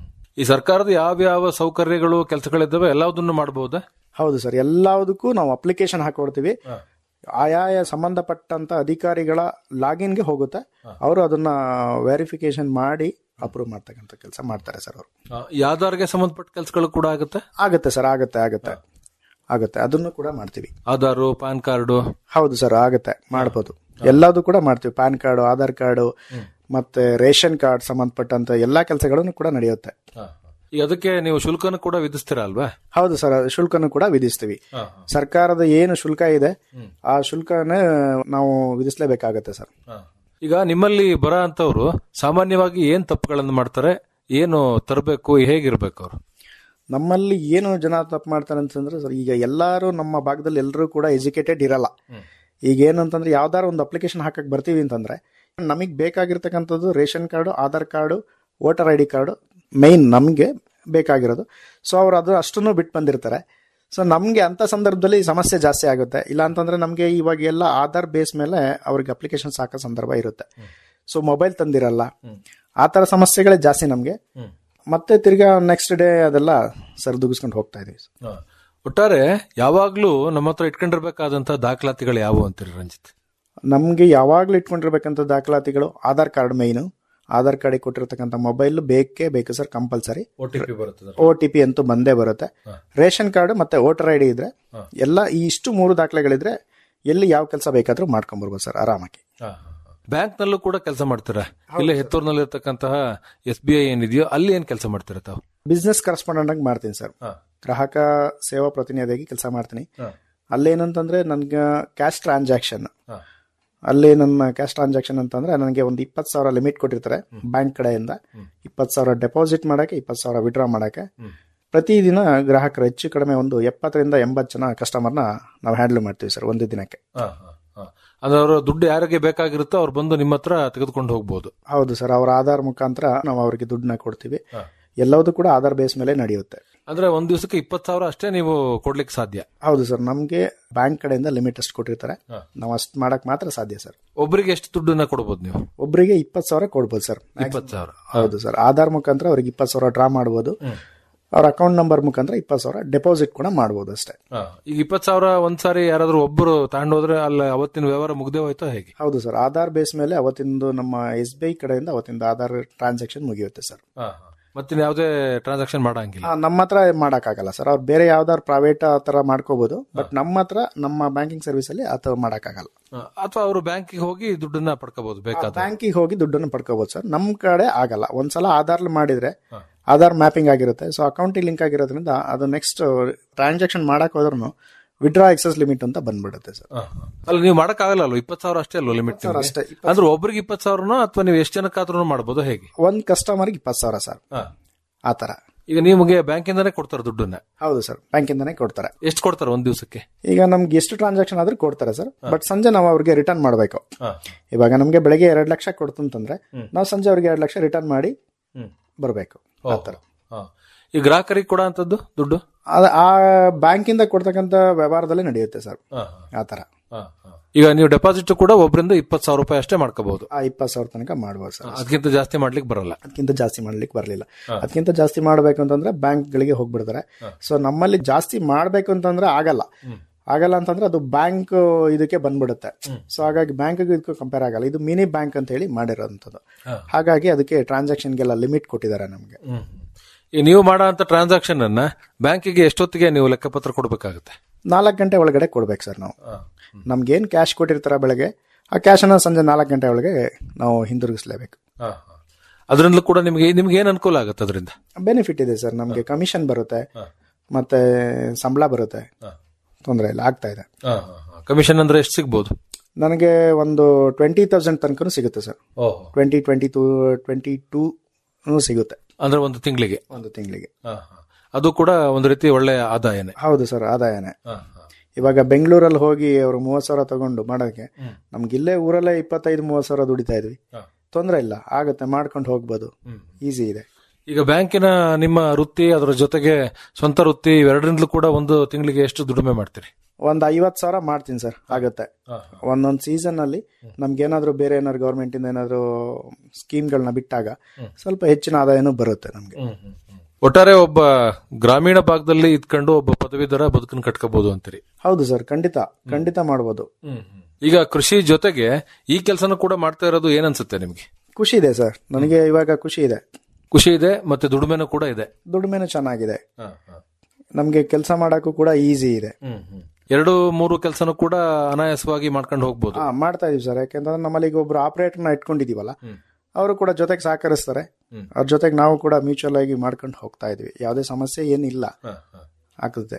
ಈ ಸರ್ಕಾರದ ಯಾವ ಯಾವ ಸೌಕರ್ಯಗಳು ಕೆಲಸಗಳಿದ್ದಾವೆ ಎಲ್ಲದನ್ನು ಮಾಡಬಹುದಾ ಹೌದು ಸರ್ ಎಲ್ಲದಕ್ಕೂ ನಾವು ಅಪ್ಲಿಕೇಶನ್ ಹಾಕೊಡ್ತೀವಿ ಆಯಾಯ ಸಂಬಂಧಪಟ್ಟಂತ ಅಧಿಕಾರಿಗಳ ಲಾಗಿನ್ಗೆ ಹೋಗುತ್ತೆ ಅವರು ಅದನ್ನ ವೆರಿಫಿಕೇಶನ್ ಮಾಡಿ ಅಪ್ರೂವ್ ಮಾಡ್ತಕ್ಕಂಥ ಕೆಲಸ ಮಾಡ್ತಾರೆ ಸರ್ ಅವರು ಆಧಾರ್ಗೆ ಸಂಬಂಧಪಟ್ಟ ಕೆಲಸಗಳು ಕೂಡ ಆಗುತ್ತೆ ಆಗುತ್ತೆ ಸರ್ ಆಗುತ್ತೆ ಆಗುತ್ತೆ ಆಗುತ್ತೆ ಅದನ್ನು ಕೂಡ ಮಾಡ್ತೀವಿ ಆಧಾರು ಪಾನ್ ಕಾರ್ಡು ಹೌದು ಸರ್ ಆಗುತ್ತೆ ಮಾಡ್ಬೋದು ಎಲ್ಲದೂ ಕೂಡ ಮಾಡ್ತೀವಿ ಪ್ಯಾನ್ ಕಾರ್ಡು ಆಧಾರ್ ಕಾರ್ಡು ಮತ್ತೆ ರೇಷನ್ ಕಾರ್ಡ್ ಸಂಬಂಧಪಟ್ಟಂತ ಎಲ್ಲಾ ಕೆಲಸಗಳನ್ನು ಕೂಡ ನಡೆಯುತ್ತೆ ಈಗ ಅದಕ್ಕೆ ನೀವು ಶುಲ್ಕನು ಕೂಡ ವಿಧಿಸ್ತೀರಾ ಅಲ್ವಾ ಹೌದು ಸರ್ ಶುಲ್ಕನು ಕೂಡ ವಿಧಿಸ್ತೀವಿ ಸರ್ಕಾರದ ಏನು ಶುಲ್ಕ ಇದೆ ಆ ಶುಲ್ಕನೇ ನಾವು ವಿಧಿಸಲೇಬೇಕಾಗತ್ತೆ ಸರ್ ಈಗ ನಿಮ್ಮಲ್ಲಿ ಬರ ಅಂತವ್ರು ಸಾಮಾನ್ಯವಾಗಿ ಏನ್ ತಪ್ಪುಗಳನ್ನು ಮಾಡ್ತಾರೆ ಏನು ತರಬೇಕು ಹೇಗಿರ್ಬೇಕು ಅವರು ನಮ್ಮಲ್ಲಿ ಏನು ಜನ ತಪ್ಪು ಮಾಡ್ತಾರೆ ಅಂತಂದ್ರೆ ಸರ್ ಈಗ ಎಲ್ಲರೂ ನಮ್ಮ ಭಾಗದಲ್ಲಿ ಎಲ್ಲರೂ ಕೂಡ ಎಜುಕೇಟೆಡ್ ಇರಲ್ಲ ಈಗ ಏನಂತಂದ್ರೆ ಯಾವ್ದಾರ ಒಂದು ಅಪ್ಲಿಕೇಶನ್ ಹಾಕಕ್ ಬರ್ತೀವಿ ಅಂತಂದ್ರೆ ನಮಗೆ ಬೇಕಾಗಿರ್ತಕ್ಕಂಥದ್ದು ration card Aadhaar card voter I D card main ನಮಗೆ ಬೇಕಾಗಿರೋದು ಸೊ ಅವ್ರು ಅದು ಅಷ್ಟನ್ನು ಬಿಟ್ಟು ಬಂದಿರ್ತಾರೆ ಸೊ ನಮಗೆ ಅಂತ ಸಂದರ್ಭದಲ್ಲಿ ಸಮಸ್ಯೆ ಜಾಸ್ತಿ ಆಗುತ್ತೆ ಇಲ್ಲ ಅಂತಂದ್ರೆ ನಮಗೆ ಇವಾಗ ಎಲ್ಲ ಆಧಾರ್ ಬೇಸ್ ಮೇಲೆ ಅವ್ರಿಗೆ ಅಪ್ಲಿಕೇಶನ್ಸ್ ಹಾಕೋ ಸಂದರ್ಭ ಇರುತ್ತೆ ಸೊ ಮೊಬೈಲ್ ತಂದಿರಲ್ಲ ಆ ಥರ ಸಮಸ್ಯೆಗಳೇ ಜಾಸ್ತಿ ನಮಗೆ ಮತ್ತೆ ತಿರ್ಗಾ ನೆಕ್ಸ್ಟ್ ಡೇ ಅದೆಲ್ಲ ಸರಿದೂಗಿಸ್ಕೊಂಡು ಹೋಗ್ತಾ ಇದೀವಿ ಒಟ್ಟಾರೆ ಯಾವಾಗ್ಲೂ ನಮ್ಮ ಹತ್ರ ಇಟ್ಕೊಂಡಿರ್ಬೇಕಾದಂತ ದಾಖಲಾತಿಗಳು ಯಾವುವು ಅಂತೀರಿ ರಂಜಿತ್ ನಮಗೆ ಯಾವಾಗಲೂ ಇಟ್ಕೊಂಡಿರ್ಬೇಕಂತ ದಾಖಲಾತಿಗಳು Aadhaar card main Aadhaar card ಕೊಟ್ಟಿರ್ತಕ್ಕಂಥ ಮೊಬೈಲ್ ಬೇಕೇ ಬೇಕು sir compulsory O T P ಬರ್ತದೆ ಒ ಟಿ ಪಿ ಅಂತೂ ಬಂದೇ ಬರುತ್ತೆ ರೇಷನ್ ಕಾರ್ಡ್ ಮತ್ತೆ ವೋಟರ್ ಐ ಡಿ ಇದ್ರೆ ಎಲ್ಲ ಈ ಇಷ್ಟು ಮೂರು ದಾಖಲೆಗಳಿದ್ರೆ ಎಲ್ಲಿ ಯಾವ ಕೆಲಸ ಬೇಕಾದ್ರೂ ಮಾಡ್ಕೊಂಬರ್ಬೋದು ಸರ್ ಆರಾಮಾಗಿ ಬ್ಯಾಂಕ್ ನಲ್ಲೂ ಕೂಡ ಕೆಲಸ ಮಾಡ್ತೀರಾ ಇಲ್ಲೇ ಹೆತ್ತೂರ್ನಲ್ಲಿ ಇರ್ತಕ್ಕಂತಹ ಎಸ್ ಬಿ ಐ ಏನಿದೆಯೋ ಅಲ್ಲಿ ಏನ್ ಕೆಲಸ ಮಾಡ್ತೀರಾ ತಾವು ಬಿಸ್ನೆಸ್ ಕರೆಸ್ಪಾಂಡೆಂಟ್ ಆಗಿ ಮಾಡ್ತೀನಿ ಸರ್ ಗ್ರಾಹಕ ಸೇವಾ ಪ್ರತಿನಿಧಿಯಾಗಿ ಕೆಲಸ ಮಾಡ್ತೀನಿ ಅಲ್ಲೇನಂತಂದ್ರೆ ನನ್ಗೆ ಕ್ಯಾಶ್ ಟ್ರಾನ್ಸಾಕ್ಷನ್ ಅಲ್ಲಿ ನನ್ನ ಕ್ಯಾಶ್ ಟ್ರಾನ್ಸಾಕ್ಷನ್ ಅಂತಂದ್ರೆ ನನಗೆ ಒಂದು ಇಪ್ಪತ್ತು ಸಾವಿರ ಲಿಮಿಟ್ ಕೊಟ್ಟಿರ್ತಾರೆ ಬ್ಯಾಂಕ್ ಕಡೆಯಿಂದ ಇಪ್ಪತ್ತು ಸಾವಿರ ಡೆಪಾಸಿಟ್ ಮಾಡಕ್ಕೆ ಇಪ್ಪತ್ತು ಸಾವಿರ ವಿಡ್ರಾ ಮಾಡಕ್ಕೆ ಪ್ರತಿದಿನ ಗ್ರಾಹಕರು ಹೆಚ್ಚು ಕಡಿಮೆ ಒಂದು ಎಪ್ಪತ್ತರಿಂದ ಎಂಬತ್ತು ಜನ ಕಸ್ಟಮರ್ನ ನಾವು ಹ್ಯಾಂಡಲ್ ಮಾಡ್ತೀವಿ ಸರ್ ಒಂದು ದಿನಕ್ಕೆ ಅಂದ್ರೆ ಅವರ ದುಡ್ಡು ಯಾರಿಗೆ ಬೇಕಾಗಿರುತ್ತೋ ಅವ್ರು ಬಂದು ನಿಮ್ಮ ಹತ್ರ ತೆಗೆದುಕೊಂಡು ಹೋಗ್ಬೋದು ಹೌದು ಸರ್ ಅವರ ಆಧಾರ್ ಮುಖಾಂತರ ನಾವು ಅವರಿಗೆ ದುಡ್ಡನ್ನ ಕೊಡ್ತೀವಿ ಎಲ್ಲವೂ ಕೂಡ ಆಧಾರ್ ಬೇಸ್ ಮೇಲೆ ನಡೆಯುತ್ತೆ ಅಂದ್ರೆ ಒಂದ್ ದಿವಸಕ್ಕೆ ಇಪ್ಪತ್ತು ಸಾವಿರ ಅಷ್ಟೇ ನೀವು ಕೊಡ್ಲಿಕ್ಕೆ ಸಾಧ್ಯ ಹೌದು ಸರ್ ನಮಗೆ ಬ್ಯಾಂಕ್ ಕಡೆಯಿಂದ ಲಿಮಿಟ್ ಅಷ್ಟು ಕೊಟ್ಟಿರ್ತಾರೆ ನಾವು ಅಷ್ಟು ಮಾಡಕ್ ಮಾತ್ರ ಸಾಧ್ಯ ಸರ್ ಒಬ್ಬರಿಗೆ ಎಷ್ಟು ದುಡ್ಡನ್ನ ಕೊಡ್ಬೋದು ನೀವು ಒಬ್ಬರಿಗೆ ಇಪ್ಪತ್ತು ಸಾವಿರ ಕೊಡ್ಬೋದು ಸರ್ ಇಪ್ಪತ್ತು ಸಾವಿರ ಹೌದು ಸರ್ ಆಧಾರ್ ಮುಖಾಂತರ ಅವ್ರಿಗೆ ಇಪ್ಪತ್ತು ಸಾವಿರ ಡ್ರಾ ಮಾಡ್ಬೋದು ಅವ್ರ ಅಕೌಂಟ್ ನಂಬರ್ ಮುಖಾಂತರ ಇಪ್ಪತ್ತು ಸಾವಿರ ಡೆಪಾಸಿಟ್ ಕೂಡ ಮಾಡ್ಬೋದು ಅಷ್ಟೇ ಈಗ ಇಪ್ಪತ್ತು ಸಾವಿರ ಒಂದ್ಸಾರಿ ಯಾರಾದ್ರೂ ಒಬ್ಬರು ತಗೊಂಡು ಹೋದ್ರೆ ಅಲ್ಲಿ ಅವತ್ತಿನ ವ್ಯವಹಾರ ಮುಗ್ದೇ ಹೋಯ್ತೋ ಹೇಗೆ ಹೌದು ಸರ್ ಆಧಾರ್ ಬೇಸ್ ಮೇಲೆ ಅವತ್ತಿಂದು ನಮ್ಮ ಎಸ್ ಬಿ ಐ ಕಡೆಯಿಂದ ಅವತ್ತಿಂದ ಆಧಾರ್ ಟ್ರಾನ್ಸಾಕ್ಷನ್ ಮುಗಿಯುತ್ತೆ ಸರ್ ಮತ್ತೆ ಯಾವುದೇ ಟ್ರಾನ್ಸಾಕ್ಷನ್ ಮಾಡಂಗಿಲ್ಲ ಆ, ನಮ್ಮ ಹತ್ರ ಮಾಡಕ್ಕಾಗಲ್ಲ ಸರ್ ಅವ್ರು ಬೇರೆ ಯಾವ್ದಾದ್ರು ಪ್ರೈವೇಟ್ ಆ ತರ ಮಾಡ್ಕೋಬಹುದು ಬಟ್ ನಮ್ಮ ಹತ್ರ ನಮ್ಮ ಬ್ಯಾಂಕಿಂಗ್ ಸರ್ವಿಸ್ ಅಲ್ಲಿ ಆ ತರ ಮಾಡಕ್ಕಾಗಲ್ಲ ಅಥವಾ ಅವರು ಬ್ಯಾಂಕಿಗೆ ಹೋಗಿ ದುಡ್ಡನ್ನ ಪಡ್ಕೋಬಹುದು ಬೇಕಾದ್ರೆ ಬ್ಯಾಂಕಿಗೆ ಹೋಗಿ ದುಡ್ಡನ್ನು ಪಡ್ಕೋಬಹುದು ಸರ್ ನಮ್ ಕಡೆ ಆಗಲ್ಲ ಒಂದ್ಸಲ ಆಧಾರ್ ಮಾಡಿದ್ರೆ ಆಧಾರ್ ಮ್ಯಾಪಿಂಗ್ ಆಗಿರುತ್ತೆ ಸೊ ಅಕೌಂಟಿಗೆ ಲಿಂಕ್ ಆಗಿರೋದ್ರಿಂದ ಅದು ನೆಕ್ಸ್ಟ್ ಟ್ರಾನ್ಸಾಕ್ಷನ್ ಮಾಡಕ್ ಹೋದ್ರೂ ವಿಡ್ರಾ ಎಕ್ಸಸ್ ಲಿಮಿಟ್ ಅಂತ ಬಂದ್ಬಿಡುತ್ತೆ ಸರ್ ಅಲ್ಲ ನೀವು ಮಾಡಕ್ಕಾಗಲ್ಲ ಇಪ್ಪತ್ತು ಸಾವಿರ ಅಷ್ಟೇ ಅಲ್ವ ಲಿಮಿಟ್ ಅಷ್ಟೇ ಅಂದ್ರೆ ಒಬ್ರಿಗೆ ಇಪ್ಪತ್ತು ಸಾವಿರನೋ ಅಥವಾ ನೀವು ಎಷ್ಟು ಜನಕ್ಕಾದ್ರೂ ಮಾಡ್ಬೋದು ಹೇಗೆ ಒಂದ್ ಕಸ್ಟಮರ್ಗೆ ಇಪ್ಪತ್ತು ಸಾವಿರ ಸರ್ ಆ ತರ ಈಗ ನಿಮಗೆ ಬ್ಯಾಂಕಿಂದಾನೇ ಕೊಡ್ತಾರೆ ದುಡ್ಡನ್ನ ಹೌದು ಸರ್ ಬ್ಯಾಂಕಿಂದಾನೇ ಕೊಡ್ತಾರೆ ಎಷ್ಟು ಕೊಡ್ತಾರೆ ಒಂದ್ ದಿವಸಕ್ಕೆ ಈಗ ನಮ್ಗೆ ಎಷ್ಟು ಟ್ರಾನ್ಸಾಕ್ಷನ್ ಆದ್ರೂ ಕೊಡ್ತಾರೆ ಸರ್ ಬಟ್ ಸಂಜೆ ನಾವು ಅವ್ರಿಗೆ ರಿಟರ್ನ್ ಮಾಡಬೇಕು ಇವಾಗ ನಮ್ಗೆ ಬೆಳಗ್ಗೆ ಎರಡ್ ಲಕ್ಷ ಕೊಡ್ತಂತಂದ್ರೆ ನಾವು ಸಂಜೆ ಅವ್ರಿಗೆ ಎರಡ್ ಲಕ್ಷ ರಿಟರ್ನ್ ಮಾಡಿ ಬರಬೇಕು ಆ ತರ ಈ ಗ್ರಾಹಕರಿಗೆ ಕೊಡೋ ಅಂತದ್ದು ದುಡ್ಡು ಅದ ಆ ಬ್ಯಾಂಕಿಂದ ಕೊಡ್ತಕ್ಕಂಥ ವ್ಯವಹಾರದಲ್ಲೇ ನಡೆಯುತ್ತೆ ಸರ್ ಆ ತರ ಈಗ ನೀವು ಡೆಪಾಸಿಟ್ ಕೂಡ ಒಬ್ಬರಿಂದ ಇಪ್ಪತ್ತು ಸಾವಿರ ರೂಪಾಯಿ ಅಷ್ಟೇ ಮಾಡ್ಕೋಬಹುದು ಆ ಇಪ್ಪತ್ತು ಸಾವಿರ ತನಕ ಮಾಡ್ಬೋದು ಸರ್ ಅದಕ್ಕಿಂತ ಜಾಸ್ತಿ ಮಾಡ್ಲಿಕ್ಕೆ ಬರಲ್ಲ ಅದಕ್ಕಿಂತ ಜಾಸ್ತಿ ಮಾಡ್ಲಿಕ್ಕೆ ಬರಲಿಲ್ಲ ಅದಕ್ಕಿಂತ ಜಾಸ್ತಿ ಮಾಡಬೇಕು ಅಂತಂದ್ರೆ ಬ್ಯಾಂಕ್ಗಳಿಗೆ ಹೋಗ್ಬಿಡ್ತಾರೆ ಸೊ ನಮ್ಮಲ್ಲಿ ಜಾಸ್ತಿ ಮಾಡಬೇಕು ಅಂತಂದ್ರೆ ಆಗಲ್ಲ ಆಗಲ್ಲ ಅಂತಂದ್ರೆ ಅದು ಬ್ಯಾಂಕ್ ಇದಕ್ಕೆ ಬಂದ್ಬಿಡುತ್ತೆ ಸೊ ಹಾಗಾಗಿ ಬ್ಯಾಂಕ್ ಇದಕ್ಕೂ ಕಂಪೇರ್ ಆಗಲ್ಲ ಇದು ಮಿನಿ ಬ್ಯಾಂಕ್ ಅಂತ ಹೇಳಿ ಮಾಡಿರೋಂಥದ್ದು ಹಾಗಾಗಿ ಅದಕ್ಕೆ ಟ್ರಾನ್ಸಾಕ್ಷನ್ಗೆಲ್ಲ ಲಿಮಿಟ್ ಕೊಟ್ಟಿದ್ದಾರೆ ನಮಗೆ ಈಗ ನೀವು ಮಾಡೋ ಅಂತ ಟ್ರಾನ್ಸಾಕ್ಷನ್ ಅನ್ನ ಬ್ಯಾಂಕಿಗೆ ಎಷ್ಟೊತ್ತಿಗೆ ನೀವು ಲೆಕ್ಕಪತ್ರ ಕೊಡಬೇಕಾಗುತ್ತೆ ನಾಲ್ಕು ಗಂಟೆ ಒಳಗಡೆ ಕೊಡ್ಬೇಕು ಸರ್ ನಾವು ನಮ್ಗೇನು ಕ್ಯಾಶ್ ಕೊಟ್ಟಿರ್ತಾರ ಬೆಳಗ್ಗೆ ಆ ಕ್ಯಾಶನ್ನ ಸಂಜೆ ನಾಲ್ಕು ಗಂಟೆ ಒಳಗೆ ನಾವು ಹಿಂದಿರುಗಿಸ್ಲೇಬೇಕು ಅದರಿಂದಲೂ ಕೂಡ ನಿಮಗೆ ನಿಮ್ಗೆ ಏನ್ ಅನುಕೂಲ ಆಗುತ್ತೆ ಅದರಿಂದ ಬೆನಿಫಿಟ್ ಇದೆ ಸರ್ ನಮಗೆ ಕಮಿಷನ್ ಬರುತ್ತೆ ಮತ್ತೆ ಸಂಬಳ ಬರುತ್ತೆ ತೊಂದರೆ ಇಲ್ಲ ಆಗ್ತಾ ಇದೆ ಕಮಿಷನ್ ಅಂದ್ರೆ ಎಷ್ಟು ಸಿಗ್ಬೋದು ನನಗೆ ಒಂದು ಟ್ವೆಂಟಿ ತೌಸಂಡ್ ತನಕನೂ ಸಿಗುತ್ತೆ sir twenty twenty two twenty two ಸಿಗುತ್ತೆ ಅಂದ್ರೆ ಒಂದು ತಿಂಗಳಿಗೆ ಒಂದು ತಿಂಗಳಿಗೆ ಅದು ಕೂಡ ಒಂದು ರೀತಿ ಒಳ್ಳೆ ಆದಾಯನೇ ಹೌದು ಸರ್ ಆದಾಯನೇ ಇವಾಗ ಬೆಂಗಳೂರಲ್ಲಿ ಹೋಗಿ ಅವರು ಮೂವತ್ ಸಾವಿರ ತಗೊಂಡು ಮಾಡೋದಕ್ಕೆ ನಮ್ಗೆ ಇಲ್ಲೇ ಊರಲ್ಲೇ ಇಪ್ಪತ್ತೈದು ಮೂವತ್ ಸಾವಿರ ದುಡಿತಾ ಇದ್ವಿ ತೊಂದರೆ ಇಲ್ಲ ಆಗುತ್ತೆ ಮಾಡ್ಕೊಂಡು ಹೋಗ್ಬೋದು ಈಸಿ ಇದೆ ಈಗ ಬ್ಯಾಂಕಿನ ನಿಮ್ಮ ವೃತ್ತಿ ಅದರ ಜೊತೆಗೆ ಸ್ವಂತ ವೃತ್ತಿ ಇವೆರಡರಿಂದಲೂ ಕೂಡ ಒಂದು ತಿಂಗಳಿಗೆ ಎಷ್ಟು ದುಡಿಮೆ ಮಾಡ್ತೀರಿ ಒಂದ್ ಐವತ್ ಸಾವಿರ ಮಾಡ್ತೀನಿ ಸರ್ ಆಗುತ್ತೆ ಒಂದೊಂದ್ ಸೀಸನ್ ಅಲ್ಲಿ ನಮ್ಗೇನಾದ್ರೂ ಬೇರೆ ಏನಾದ್ರು ಗೌರ್ಮೆಂಟ್ ಇಂದ ಏನಾದ್ರು ಸ್ಕೀಮ್ಗಳನ್ನ ಬಿಟ್ಟಾಗ ಸ್ವಲ್ಪ ಹೆಚ್ಚಿನ ಆದಾಯನೂ ಬರುತ್ತೆ ನಮ್ಗೆ ಒಟ್ಟಾರೆ ಒಬ್ಬ ಗ್ರಾಮೀಣ ಭಾಗದಲ್ಲಿ ಇದ್ಕೊಂಡು ಒಬ್ಬ ಪದವೀಧರ ಬದುಕನ್ನು ಕಟ್ಕೋಬಹುದು ಅಂತೀರಿ ಹೌದು ಸರ್ ಖಂಡಿತ ಖಂಡಿತ ಮಾಡ್ಬೋದು ಈಗ ಕೃಷಿ ಜೊತೆಗೆ ಈ ಕೆಲಸನೂ ಕೂಡ ಮಾಡ್ತಾ ಇರೋದು ಏನನ್ಸುತ್ತೆ ನಿಮ್ಗೆ ಖುಷಿ ಇದೆ ಸರ್ ನನಗೆ ಇವಾಗ ಖುಷಿ ಇದೆ ಖುಷಿ ಇದೆ ಮತ್ತೆ ದುಡಿಮೆನೂ ಕೂಡ ಇದೆ ದುಡಿಮೆನೂ ಚೆನ್ನಾಗಿದೆ ನಮ್ಗೆ ಕೆಲಸ ಮಾಡಕ್ಕೂ ಕೂಡ ಈಸಿ ಇದೆ ಎರಡು ಮೂರು ಕೆಲಸನೂ ಕೂಡ ಅನಾಯಾಸವಾಗಿ ಮಾಡ್ಕೊಂಡು ಹೋಗ್ಬೋದು ಹಾ ಮಾಡ್ತಾ ಇದೀವಿ ಸರ್ ಯಾಕೆಂತಂದ್ರೆ ನಮ್ಮಲ್ಲಿ ಈಗ ಒಬ್ರು ಆಪರೇಟರ್ನ ಇಟ್ಕೊಂಡಿದೀವಲ್ಲ ಅವರು ಕೂಡ ಜೊತೆಗೆ ಸಹಕರಿಸ್ತಾರೆ ಅವ್ರ ಜೊತೆಗೆ ನಾವು ಕೂಡ ಮ್ಯೂಚುವಲ್ ಆಗಿ ಮಾಡ್ಕೊಂಡು ಹೋಗ್ತಾ ಇದೀವಿ ಯಾವುದೇ ಸಮಸ್ಯೆ ಏನಿಲ್ಲ ಆಗ್ತದೆ